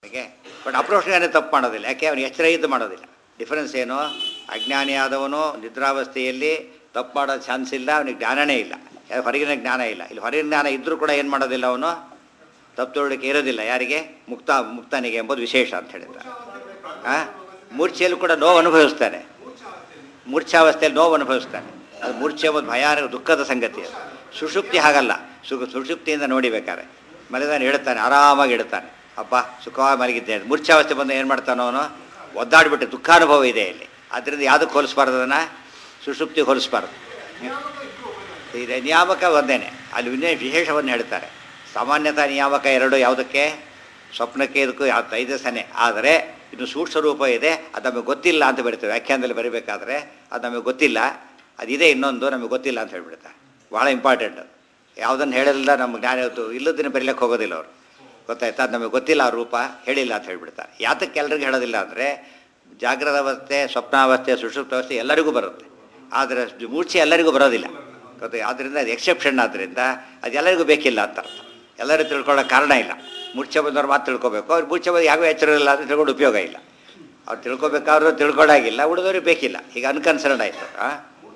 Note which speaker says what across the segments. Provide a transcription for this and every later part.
Speaker 1: ಯಾಕೆ ಬಟ್ ಅಪ್ರೋಚ್ಗಾನೆ ತಪ್ಪು ಮಾಡೋದಿಲ್ಲ ಯಾಕೆ ಅವನು ಎಚ್ಚರ ಇದ್ದು ಮಾಡೋದಿಲ್ಲ ಡಿಫರೆನ್ಸ್ ಏನು ಅಜ್ಞಾನಿಯಾದವನು ನಿದ್ರಾವಸ್ಥೆಯಲ್ಲಿ ತಪ್ಪು ಮಾಡೋ ಚಾನ್ಸ್ ಇಲ್ಲ ಅವನಿಗೆ ಜ್ಞಾನನೇ ಇಲ್ಲ ಯಾಕೆ ಹೊರಗಿನ ಜ್ಞಾನ ಇಲ್ಲ ಇಲ್ಲಿ ಹೊರಗಿನ ಜ್ಞಾನ ಇದ್ದರೂ ಕೂಡ ಏನು ಮಾಡೋದಿಲ್ಲ ಅವನು ತಪ್ಪು ತಿಳುವಳಿಕೆ ಇರೋದಿಲ್ಲ ಯಾರಿಗೆ ಮುಕ್ತ ಮುಕ್ತನಿಗೆ ಎಂಬುದು ವಿಶೇಷ ಅಂತ ಹೇಳಿದ್ದಾರೆ ಹಾಂ ಮೂರ್ಛೆಯಲ್ಲೂ ಕೂಡ ನೋವು ಅನುಭವಿಸ್ತಾನೆ ಮೂರ್ಛಾವಸ್ಥೆಯಲ್ಲಿ ನೋವು ಅನುಭವಿಸ್ತಾನೆ ಅದು ಮೂರ್ಛೆ ಒಂದು ಭಯಾನಕ ದುಃಖದ ಸಂಗತಿ ಅದು ಸುಷುಪ್ತಿ ಹಾಗಲ್ಲ ಸುಖ ಸುಷುಪ್ತಿಯಿಂದ ನೋಡಿಬೇಕಾರೆ ಮಲಗಿದಾನೆ ಹೇಳ್ತಾನೆ ಆರಾಮಾಗಿ ಇಡ್ತಾನೆ ಅಪ್ಪ ಸುಖವಾಗಿ ಮಲಗಿದ್ದೇನೆ ಮೂರ್ಛಾವಸ್ಥೆ ಬಂದು ಏನು ಮಾಡ್ತಾನೋ ಅವನು ಒದ್ದಾಡ್ಬಿಟ್ಟು ದುಃಖಾನುಭವ ಇದೆ ಇಲ್ಲಿ ಅದರಿಂದ ಯಾವುದಕ್ಕೆ ಹೋಲಿಸ್ಬಾರ್ದು ಅದನ್ನು ಸುಷುಪ್ತಿಗೆ ಹೋಲಿಸ್ಬಾರ್ದು ಇದೆ ನಿಯಾಮಕ ಒಂದೇನೆ ಅಲ್ಲಿ ವಿನಯ ವಿಶೇಷವನ್ನು ಹೇಳ್ತಾರೆ ಸಾಮಾನ್ಯತಃ ನಿಯಾಮಕ ಎರಡು ಯಾವುದಕ್ಕೆ ಸ್ವಪ್ನಕ್ಕೆ ಇದಕ್ಕೂ ಯಾವ ತೈಜಸನೆ ಆದರೆ ಇನ್ನು ಸೂಕ್ಷ್ಮ ರೂಪ ಇದೆ ಅದು ನಮಗೆ ಗೊತ್ತಿಲ್ಲ ಅಂತ ಬರೀತೇವೆ ವ್ಯಾಖ್ಯಾನದಲ್ಲಿ ಬರೀಬೇಕಾದ್ರೆ ಅದು ನಮಗೆ ಗೊತ್ತಿಲ್ಲ ಅದಿದೆ ಇನ್ನೊಂದು ನಮಗೆ ಗೊತ್ತಿಲ್ಲ ಅಂತ ಹೇಳ್ಬಿಡ್ತಾರೆ ಭಾಳ ಇಂಪಾರ್ಟೆಂಟ್ ಅದು ಯಾವುದನ್ನು ಹೇಳಿಲ್ಲ ನಮ್ಮ ಜ್ಞಾನ ಇವತ್ತು ಇಲ್ಲದನ್ನು ಬರೀಲಿಕ್ಕೆ ಹೋಗೋದಿಲ್ಲ ಅವರು ಗೊತ್ತಾಯ್ತಾ ಅದು ನಮಗೆ ಗೊತ್ತಿಲ್ಲ ಆ ರೂಪ ಹೇಳಿಲ್ಲ ಅಂತ ಹೇಳ್ಬಿಡ್ತಾರೆ ಯಾತಕ್ಕೆ ಎಲ್ರಿಗೂ ಹೇಳೋದಿಲ್ಲ ಅಂದರೆ ಜಾಗ್ರದ ಅವಸ್ಥೆ ಸ್ವಪ್ನಾವಸ್ಥೆ ಸುಷುಪ್ತ ಅವಸ್ಥೆ ಎಲ್ಲರಿಗೂ ಬರುತ್ತೆ ಆದರೆ ಮೂರ್ಛೆ ಎಲ್ಲರಿಗೂ ಬರೋದಿಲ್ಲ ಗೊತ್ತಾ ಆದ್ದರಿಂದ ಅದು ಎಕ್ಸೆಪ್ಷನ್ ಆದ್ದರಿಂದ ಅದು ಎಲ್ಲರಿಗೂ ಬೇಕಿಲ್ಲ ಅಂತ ಅರ್ಥ ಎಲ್ಲರೂ ತಿಳ್ಕೊಳ್ಳೋ ಕಾರಣ ಇಲ್ಲ ಮೂರ್ಛೆ ಬಂದವ್ರು ಮಾತು ತಿಳ್ಕೊಬೇಕು ಅವ್ರು ಮೂರ್ಛೆ ಬಂದು ಯಾಗೂ ಎಚ್ಚರ ಇಲ್ಲ ಅಂತ ತಿಳ್ಕೊಂಡು ಉಪಯೋಗ ಇಲ್ಲ ಅವ್ರು ತಿಳ್ಕೊಬೇಕಾದ್ರೂ ತಿಳ್ಕೊಳ್ಳಾಗಿಲ್ಲ ಉಳಿದವ್ರಿಗೆ ಬೇಕಿಲ್ಲ ಈಗ ಅನ್ಕನ್ಸರ್ನ್ ಆಯ್ತು ಆ?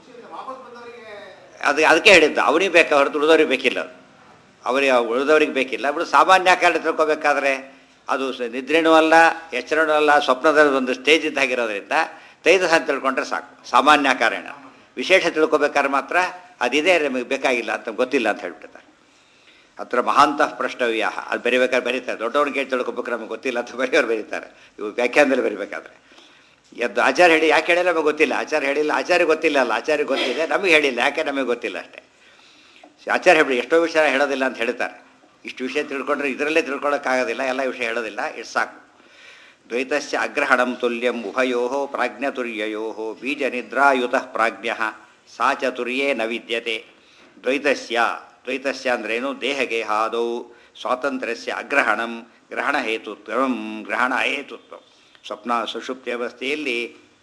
Speaker 1: ಅದು ಅದಕ್ಕೆ ಹೇಳಿದ್ದು ಅವನಿಗೆ ಬೇಕಾ ಹೊರತು ಉಳಿದವ್ರಿಗೆ ಬೇಕಿಲ್ಲ ಅದು ಅವರಿಗೆ ಉಳಿದವ್ರಿಗೆ ಬೇಕಿಲ್ಲ ಬಿಡು ಸಾಮಾನ್ಯ ಕಾರಣ ತಿಳ್ಕೊಬೇಕಾದ್ರೆ ಅದು ಸ- ನಿದ್ರೆನೂ ಅಲ್ಲ ಎಚ್ಚರನೂ ಅಲ್ಲ ಸ್ವಪ್ನದ ಒಂದು ಸ್ಟೇಜ್ ಇದ್ದಾಗಿರೋದ್ರಿಂದ ತೈದು ಅಂತ ತಿಳ್ಕೊಂಡ್ರೆ ಸಾಕು ಸಾಮಾನ್ಯ ಕಾರಣ ವಿಶೇಷ ತಿಳ್ಕೊಬೇಕಾದ್ರೆ ಮಾತ್ರ ಅದಿದೆ ನಮಗೆ ಬೇಕಾಗಿಲ್ಲ ಅಂತ ಗೊತ್ತಿಲ್ಲ ಅಂತ ಹೇಳ್ಬಿಡ್ತಾರೆ ಹತ್ರ ಮಹಾಂತಃ ಪ್ರಶ್ನವ್ಯ ಅದು ಬರಿಬೇಕಾದ್ರೆ ಬರೀತಾರೆ ದೊಡ್ಡವ್ರಿಗೆ ಕೇಳಿ ತಿಳ್ಕೊಬೇಕು ನಮಗೆ ಗೊತ್ತಿಲ್ಲ ಅಂತ ಬರೆಯೋರು ಬರೀತಾರೆ ಇವು ವ್ಯಾಖ್ಯಾನದಲ್ಲಿ ಬರಿಬೇಕಾದ್ರೆ ಎದ್ದು ಆಚಾರ ಹೇಳಿ ಯಾಕೆ ಹೇಳಿಲ್ಲ ನಮಗೆ ಗೊತ್ತಿಲ್ಲ ಆಚಾರ ಹೇಳಿಲ್ಲ ಆಚಾರ್ಯ ಗೊತ್ತಿಲ್ಲ ಅಲ್ಲ ಆಚಾರ್ಯ ಗೊತ್ತಿದೆ ನಮಗೆ ಹೇಳಿಲ್ಲ ಯಾಕೆ ನಮಗೆ ಗೊತ್ತಿಲ್ಲ ಅಷ್ಟೇ ಆಚಾರ್ಯ ಹೇಳಿ ಎಷ್ಟೋ ವಿಷಯ ಹೇಳೋದಿಲ್ಲ ಅಂತ ಹೇಳ್ತಾರೆ ಇಷ್ಟು ವಿಷಯ ತಿಳ್ಕೊಂಡ್ರೆ ಇದರಲ್ಲೇ ತಿಳ್ಕೊಳ್ಳೋಕ್ಕಾಗೋದಿಲ್ಲ ಎಲ್ಲ ವಿಷಯ ಹೇಳೋದಿಲ್ಲ ಇಷ್ಟು ಸಾಕು ದ್ವೈತಸ್ಯ ಅಗ್ರಹಣಂ ತುಲ್ಯಂ ಉಭಯೋ ಪ್ರಾಜ್ಞತುರ್ಯಯೋ ಬೀಜನಿದ್ರಾಯುತ ಪ್ರಾಜ್ಞ ಸಾ ಚತುರ್ಯೇ ನ ವಿದ್ಯತೆ ದ್ವೈತಸ್ಯ ದ್ವೈತಸ್ಯ ಅಂದ್ರೇನು ದೇಹಗೇಹಾದೌ ಸ್ವಾತಂತ್ರ್ಯಸ್ಯ ಅಗ್ರಹಣಂ ಗ್ರಹಣ ಹೇತುತ್ವಂ ಗ್ರಹಣ ಹೇತುತ್ವ ಸ್ವಪ್ನ ಸುಷುಪ್ತಿ ಅವಸ್ಥೆಯಲ್ಲಿ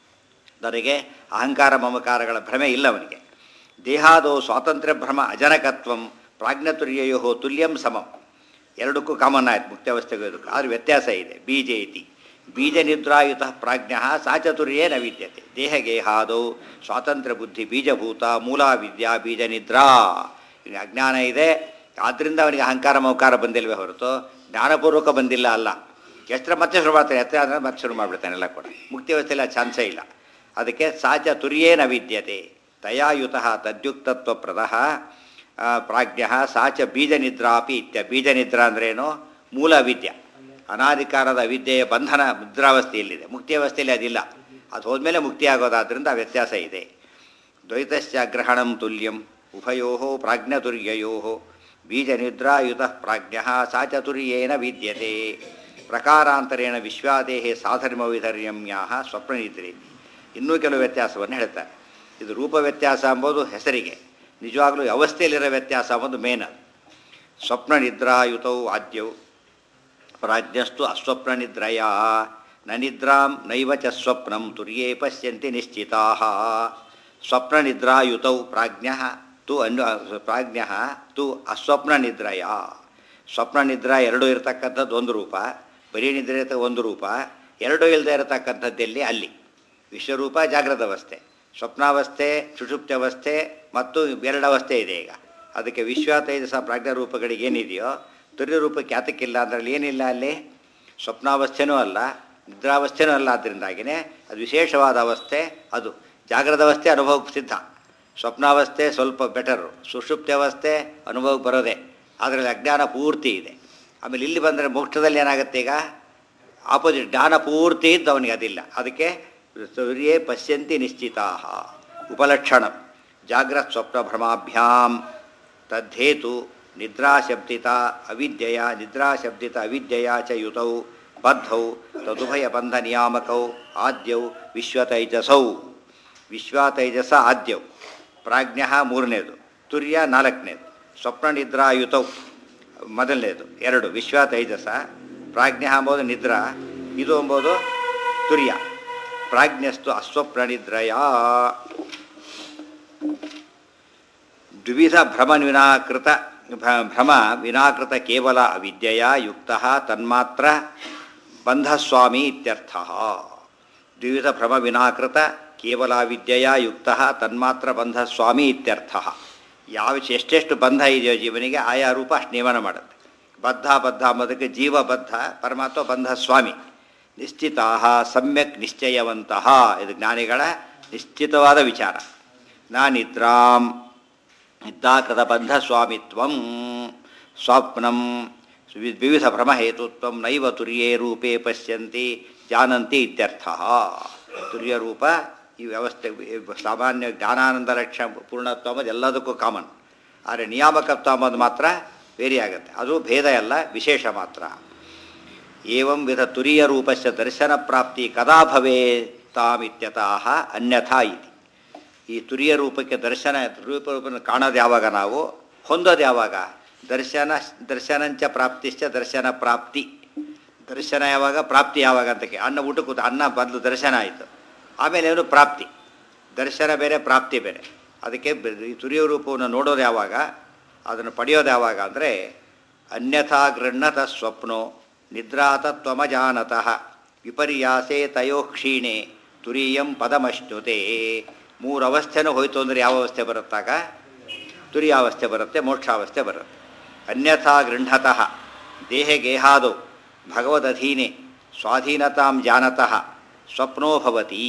Speaker 1: ನನಗೆ ಅಹಂಕಾರ ಮಮಕಾರಗಳ ಭ್ರಮೆ ಇಲ್ಲ ಅವನಿಗೆ ದೇಹಾದೋ ಸ್ವಾತಂತ್ರ್ಯ ಭ್ರಮ ಅಜನಕತ್ವಂ ಪ್ರಾಜ್ಞತುರ್ಯಯೋ ತುಲ್ಯಂ ಸಮಂ ಎರಡಕ್ಕೂ ಕಾಮನ್ ಆಯ್ತು ಮುಕ್ತಾವಸ್ಥೆಗೂ ಇದಕ್ಕೂ ಆದರೆ ವ್ಯತ್ಯಾಸ ಇದೆ ಬೀಜ ಇತಿ ಬೀಜ ನಿದ್ರಾಯುತ ಪ್ರಾಜ್ಞ ಸಾಚತುರ್ಯೇ ನ ವಿದ್ಯತೆ ದೇಹಗೇಹಾದೌ ಸ್ವಾತಂತ್ರ್ಯ ಬುದ್ಧಿ ಬೀಜಭೂತ ಮೂಲ ವಿದ್ಯಾ ಬೀಜ ನಿದ್ರಾ ಈಗ ಅಜ್ಞಾನ ಇದೆ ಆದ್ದರಿಂದ ಅವನಿಗೆ ಅಹಂಕಾರ ಮಮಕಾರ ಬಂದಿಲ್ವೇ ಹೊರತು ಜ್ಞಾನಪೂರ್ವಕ ಬಂದಿಲ್ಲ ಅಲ್ಲ ಎಷ್ಟರ ಮತ್ತೆ ಶುರು ಮಾಡ್ತಾನೆ ಎತ್ತರ ಅಂದರೆ ಮತ್ತೆ ಶುರು ಮಾಡಿಬಿಡ್ತಾನೆ ಎಲ್ಲ ಕೂಡ ಮುಕ್ತಿ ಅವಸ್ಥೆಯಲ್ಲಿ ಆ ಚಾನ್ಸೇ ಇಲ್ಲ ಅದಕ್ಕೆ ಸಾಚ ತುರ್ಯೇನ ವಿದ್ಯತೆ ತಯಾಯುತ ತದ್ಯುಕ್ತತ್ವಪ್ರದ ಪ್ರಾಜ್ಞ ಸಾಚ ಬೀಜನಿದ್ರಾಪಿ ಇತ್ಯ ಬೀಜನಿದ್ರಾ ಅಂದ್ರೇನು ಮೂಲ ವಿದ್ಯೆ ಅನಾಧಿಕಾರದ ವಿದ್ಯೆಯ ಬಂಧನ ನಿದ್ರಾವಸ್ಥೆಯಲ್ಲಿದೆ ಮುಕ್ತಿ ಅವಸ್ಥೆಯಲ್ಲಿ ಅದಿಲ್ಲ ಅದು ಹೋದ್ಮೇಲೆ ಮುಕ್ತಿ ಆಗೋದಾದ್ರಿಂದ ಆ ವ್ಯತ್ಯಾಸ ಇದೆ ದ್ವೈತಸ್ಯ ಗ್ರಹಣಂ ತುಲ್ಯಂ ಉಭಯೋ ಪ್ರಾಜ್ಞತುರ್ಯಯೋ ಬೀಜನಿದ್ರಾಯುತ ಪ್ರಾಜ್ಞ ಸಾ ಚತುರ್ಯೇನ ವಿದ್ಯತೆ ಪ್ರಕಾರಾಂತರೇಣ ವಿಶ್ವಾದೇಹೇ ಸಾಧರ್ಮವಿಧರ್ಯಮ್ಯಾ ಸ್ವಪ್ನನಿದ್ರೆ ಇನ್ನೂ ಕೆಲವು ವ್ಯತ್ಯಾಸವನ್ನು ಹೇಳ್ತಾರೆ ಇದು ರೂಪ ವ್ಯತ್ಯಾಸ ಎಂಬುದು ಹೆಸರಿಗೆ ನಿಜವಾಗ್ಲೂ ಅವಸ್ಥೆಯಲ್ಲಿರೋ ವ್ಯತ್ಯಾಸ ಎಂಬುದು ಮೇನ್ ಅದು ಸ್ವಪ್ನ ನಿದ್ರಾಯುತೌ ಆದ್ಯವು ಪ್ರಾಜ್ಞಸ್ತು ಅಸ್ವಪ್ನ ನಿದ್ರಯ ನ ನಿದ್ರಾಂ ನೈವ ಚ ಸ್ವಪ್ನಂ ತುರ್ಯೇ ಪಶ್ಯಂತಿ ನಿಶ್ಚಿತಾ ಸ್ವಪ್ನ ನಿದ್ರಾಯುತೌ ಪ್ರಾಜ್ಞ ತು ಅನ್ಯ ಪ್ರಾಜ್ಞ ತು ಅಸ್ವಪ್ನ ನಿದ್ರಯ ಸ್ವಪ್ನ ನಿದ್ರಾ ಎರಡು ಇರತಕ್ಕಂಥದ್ದು ಒಂದು ರೂಪ ಬರೀ ನಿದ್ರೆ ಇರತ ಒಂದು ರೂಪ ಎರಡು ಇಲ್ಲದೆ ಇರತಕ್ಕಂಥದ್ದಲ್ಲಿ ಅಲ್ಲಿ ವಿಶ್ವರೂಪ ಜಾಗ್ರತ ಅವಸ್ಥೆ ಸ್ವಪ್ನಾವಸ್ಥೆ ಸುಷುಪ್ತಿ ಅವಸ್ಥೆ ಮತ್ತು ಎರಡು ಅವಸ್ಥೆ ಇದೆ ಈಗ ಅದಕ್ಕೆ ವಿಶ್ವ ತೇಜಸ ಪ್ರಾಜ್ಞ ರೂಪಗಳಿಗೆ ಏನಿದೆಯೋ ತುರ್ಯ ರೂಪಕ್ಕೆ ಯಾತಕ್ಕಿಲ್ಲ ಅದರಲ್ಲಿ ಏನಿಲ್ಲ ಅಲ್ಲಿ ಸ್ವಪ್ನಾವಸ್ಥೆನೂ ಅಲ್ಲ ನಿದ್ರಾವಸ್ಥೆನೂ ಅಲ್ಲ ಅದರಿಂದಾಗಿಯೇ ಅದು ವಿಶೇಷವಾದ ಅವಸ್ಥೆ ಅದು ಜಾಗ್ರದ ಅವಸ್ಥೆ ಅನುಭವಕ್ಕೆ ಸಿದ್ಧ ಸ್ವಪ್ನಾವಸ್ಥೆ ಸ್ವಲ್ಪ ಬೆಟರು ಸುಷುಪ್ತಿ ಅವಸ್ಥೆ ಅನುಭವಕ್ಕೆ ಬರೋದೆ ಅದರಲ್ಲಿ ಅಜ್ಞಾನ ಪೂರ್ತಿ ಇದೆ ಆಮೇಲೆ ಇಲ್ಲಿ ಬಂದರೆ ಮೋಕ್ಷದಲ್ಲಿ ಏನಾಗುತ್ತೆ ಈಗ ಆಪೋಸಿಟ್ ಜ್ಞಾನ ಪೂರ್ತಿ ಇದ್ದು ಅವನಿಗೆ ಅದಿಲ್ಲ ಅದಕ್ಕೆ ಸೂರ್ಯೇ ಪಶ್ಯಂತಿ ನಿಶ್ಚಿತಾ ಉಪಲಕ್ಷಣ ಜಾಗ್ರತ್ ಸ್ವಪ್ನ ಭ್ರಮಾಭ್ಯಾಂ ತದ್ದೇತು ನಿದ್ರಾಶಬ್ದಿತ ಅವಿದ್ಯೆಯ ನಿದ್ರಾಶಬ್ದಿತ ಅವಿದ್ಯೆಯ ಚ ಯುತೌ ಬದ್ಧೌ ತದುಭಯ ಬಂಧ ನಿಯಾಮಕೌ ಆದ್ಯೌ ವಿಶ್ವತೈಜಸೌ ವಿಶ್ವತೈಜಸ ಆದ್ಯೌ ಪ್ರಾಜ್ಞ ಮೂರನೇದು ತುರ್ಯ ನಾಲ್ಕನೇದು ಸ್ವಪ್ನ ನಿದ್ರಾಯುತೌ ಮೊದಲನೇದು ಎರಡು ವಿಶ್ವ ತೈಜಸ ಪ್ರಾಜ್ಞ ಎಂಬುದು ನಿದ್ರಾ ಇದು ಎಂಬುದು ತುರ್ಯ ಪ್ರಾಜ್ಞಸ್ತು ಅಸ್ವಪ್ನ ನಿದ್ರಯ ದ್ವಿವಿಧ ಭ್ರಮ ವಿನಾಕೃತ ಭ್ರ- ಭ್ರಮ ವಿನಾಕೃತ ಕೇವಲ ಅವಿದ್ಯೆಯ ಯುಕ್ತ ತನ್ಮಾತ್ರ ಬಂಧಸ್ವಾಮಿ ಇತ್ಯರ್ಥ ದ್ವಿವಿಧ ಭ್ರಮ ವಿನಾಕೃತ ಕೇವಲ ವಿದ್ಯೆಯ ಯುಕ್ತ ತನ್ಮಾತ್ರ ಬಂಧಸ್ವಾಮಿ ಇತ್ಯರ್ಥ ಯಾವ ಎಷ್ಟೆಷ್ಟು ಬಂಧ ಇದೆಯೋ ಜೀವನಿಗೆ ಆಯಾ ರೂಪ ಅಷ್ಟು ನಿಯಮನ ಮಾಡುತ್ತೆ ಬದ್ಧ ಬದ್ಧ ಅಂಬೋದಕ್ಕೆ ಜೀವಬದ್ಧ ಪರಮಾತ್ಮ ಬಂಧ ಸ್ವಾಮಿ ನಿಶ್ಚಿತಾ ಸಮ್ಯಕ್ ನಿಶ್ಚಯವಂತಹ ಇದು ಜ್ಞಾನಿಗಳ ನಿಶ್ಚಿತವಾದ ವಿಚಾರ ನಾ ನಿದ್ರಾಂ ನಿದ್ದಾಕೃತ ಬಂಧ ಸ್ವಾಮಿತ್ವಂ ಸ್ವಪ್ನಂ ವಿ- ವಿವಿಧ ಭ್ರಮಹೇತುತ್ವಂ ನೈವ ತುರ್ಯೇ ರೂಪೇ ಪಶ್ಯಂತಿ ಜಾನಂತಿ ಇತ್ಯರ್ಥ ತುರ್ಯ ರೂಪ ಈ ವ್ಯವಸ್ಥೆ ಈ ಸಾಮಾನ್ಯ ಜ್ಞಾನಾನಂದ ಲಕ್ಷ ಪೂರ್ಣತ್ವ ಅನ್ನೋದು ಎಲ್ಲದಕ್ಕೂ ಕಾಮನ್ ಆದರೆ ನಿಯಾಮಕತ್ವ ಅನ್ನೋದು ಮಾತ್ರ ವೇರಿ ಆಗುತ್ತೆ ಅದು ಭೇದ ಅಲ್ಲ ವಿಶೇಷ ಮಾತ್ರ ಏವಂ ವಿಧ ತುರಿಯ ರೂಪಸ್ಯ ದರ್ಶನ ಪ್ರಾಪ್ತಿ ಕದಾ ಭವೇತಾಮಿತ್ಯತಃ ಅನ್ಯಥಾ ಇತಿ ಈ ತುರಿಯ ರೂಪಕ್ಕೆ ದರ್ಶನ ರೂಪ ರೂಪವನ್ನು ಕಾಣೋದು ಯಾವಾಗ ನಾವು ಹೊಂದೋದು ಯಾವಾಗ ದರ್ಶನ ದರ್ಶನಂಚ ಪ್ರಾಪ್ತಿಶ್ಚ ದರ್ಶನ ಪ್ರಾಪ್ತಿ ದರ್ಶನ ಯಾವಾಗ ಪ್ರಾಪ್ತಿ ಯಾವಾಗ ಅಂತ ಕೇ- ಅನ್ನ ಊಟ ಕೂತ ಅನ್ನ ಬದಲು ದರ್ಶನ ಆಯಿತು ಆಮೇಲೆ ಏನು ಪ್ರಾಪ್ತಿ ದರ್ಶನ ಬೇರೆ ಪ್ರಾಪ್ತಿ ಬೇರೆ ಅದಕ್ಕೆ ಬೆ- ಈ ತುರಿಯ ರೂಪವನ್ನು ನೋಡೋದು ಯಾವಾಗ ಅದನ್ನು ಪಡೆಯೋದು ಯಾವಾಗ ಅಂದರೆ ಅನ್ಯಥಾ ಗೃಹ್ಣತ ಸ್ವಪ್ನೋ ನಿದ್ರಾತತ್ವಮಜಾನತಃ ವಿಪರ್ಯಾಸೆ ತಯೋ ಕ್ಷೀಣೆ ತುರೀಯಂ ಪದಮಶ್ನುತೆ ಮೂರು ಅವಸ್ಥೆನೂ ಹೋಯ್ತು ಅಂದರೆ ಯಾವ ಅವಸ್ಥೆ ಬರುತ್ತಾಗ ತುರಿಯಾವಸ್ಥೆ ಬರುತ್ತೆ ಮೋಕ್ಷಾವಸ್ಥೆ ಬರುತ್ತೆ ಅನ್ಯಥಾ ಗೃಹ್ಣತಃ ದೇಹಗೇಹಾದೌ ಭಗವದಧೀನೆ ಸ್ವಾಧೀನತಾಂ ಜಾನತಃ ಸ್ವಪ್ನೋ ಭವತಿ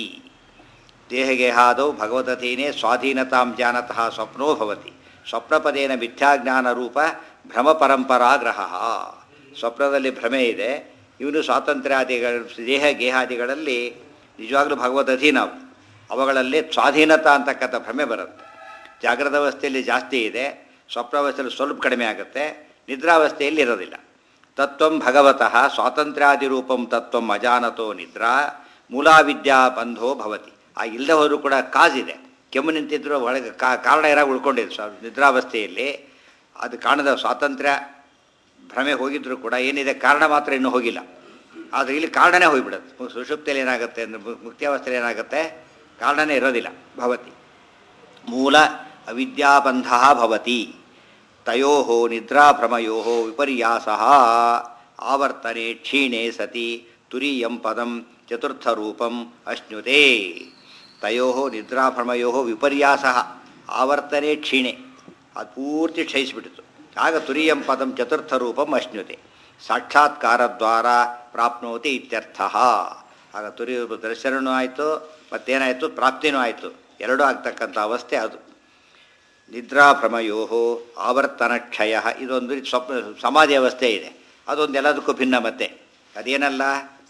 Speaker 1: ದೇಹಗೇಹಾದೌ ಭಗವದಧೀನೆ ಸ್ವಾಧೀನತಾಂ ಜಾನತಃ ಸ್ವಪ್ನೋ ಭವತಿ ಸ್ವಪ್ನಪದೇನ ಮಿಥ್ಯಾಜ್ಞಾನರೂಪ ಭ್ರಮ ಪರಂಪರಾ ಗ್ರಹ ಸ್ವಪ್ನದಲ್ಲಿ ಭ್ರಮೆ ಇದೆ ಇವನು ಸ್ವಾತಂತ್ರ್ಯಾದಿಗಳ ದೇಹ ಗೇಹಾದಿಗಳಲ್ಲಿ ನಿಜವಾಗ್ಲೂ ಭಗವದಧೀನ ಅವು ಅವುಗಳಲ್ಲಿ ಸ್ವಾಧೀನತಾ ಅಂತಕ್ಕಂಥ ಭ್ರಮೆ ಬರುತ್ತೆ ಜಾಗ್ರದ ಅವಸ್ಥೆಯಲ್ಲಿ ಜಾಸ್ತಿ ಇದೆ ಸ್ವಪ್ನಾವಸ್ಥೆಯಲ್ಲಿ ಸ್ವಲ್ಪ ಕಡಿಮೆ ಆಗುತ್ತೆ ನಿದ್ರಾವಸ್ಥೆಯಲ್ಲಿ ಇರೋದಿಲ್ಲ ತತ್ವಂ ಭಗವತಃ ಸ್ವಾತಂತ್ರ್ಯಾದಿರೂಪಂ ತತ್ವಂ ಅಜಾನತೋ ನಿದ್ರಾ ಮೂಲಾವಿದ್ಯಾ ಬಂಧೋ ಭವತಿ ಆ ಇಲ್ಲದೆ ಹೋದರೂ ಕೂಡ ಕಾಜ್ ಇದೆ ಕೆಮ್ಮು ನಿಂತಿದ್ರು ಒಳಗೆ ಕಾ ಕಾರಣ ಯಾರಾಗ ಉಳ್ಕೊಂಡಿದೆ ಸ್ವ ನಿದ್ರಾವಸ್ಥೆಯಲ್ಲಿ ಅದು ಕಾಣದ ಸ್ವಾತಂತ್ರ್ಯ ಭ್ರಮೆ ಹೋಗಿದ್ರು ಕೂಡ ಏನಿದೆ ಕಾರಣ ಮಾತ್ರ ಇನ್ನೂ ಹೋಗಿಲ್ಲ ಆದರೆ ಇಲ್ಲಿ ಕಾರಣನೇ ಹೋಗಿಬಿಡುತ್ತೆ ಮು- ಸುಷುಪ್ತಿಯಲ್ಲಿ ಏನಾಗುತ್ತೆ ಅಂದರೆ ಮು- ಮುಕ್ತಿಯಾವಸ್ಥೆಯಲ್ಲಿ ಏನಾಗುತ್ತೆ ಕಾರಣನೇ ಇರೋದಿಲ್ಲ ಭವತಿ ಮೂಲ ಅವಿದ್ಯಾಬಂಧ ಭವತಿ ತಯೋ ನಿದ್ರಾಭ್ರಮಯೋ ವಿಪರ್ಯಾಸ ಆವರ್ತನೆ ಕ್ಷೀಣೆ ಸತಿ ತುರೀಯಂ ಪದಂ ಚತುರ್ಥರೂಪಂ ಅಶ್ನುತೆ ತಯೋ ನಿದ್ರಾಭ್ರಮಯೋ ವಿಪರ್ಯಾಸ ಆವರ್ತನೆ ಕ್ಷೀಣೆ ಅದು ಪೂರ್ತಿ ಕ್ಷಯಿಸಿಬಿಟ್ಟಿತು ಆಗ ತುರಿಯಂ ಪದಂ ಚತುರ್ಥರೂಪಂ ಅಶ್ನುತೆ ಸಾಕ್ಷಾತ್ಕಾರದ್ವಾರ ಪ್ರಾಪ್ನೋತಿ ಇತ್ಯರ್ಥ ಆಗ ತುರಿ ದರ್ಶನವೂ ಆಯಿತು ಮತ್ತೇನಾಯಿತು ಪ್ರಾಪ್ತಿನೂ ಆಯಿತು ಎರಡೂ ಆಗ್ತಕ್ಕಂಥ ಅವಸ್ಥೆ ಅದು ನಿದ್ರಾಭ್ರಮಯೋ ಆವರ್ತನ ಕ್ಷಯ ಇದೊಂದು ರೀತಿ ಸ್ವಪ್ನ ಸಮಾಧಿ ಅವಸ್ಥೆ ಇದೆ ಅದೊಂದು ಎಲ್ಲದಕ್ಕೂ ಭಿನ್ನ ಮತ್ತೆ ಅದೇನಲ್ಲ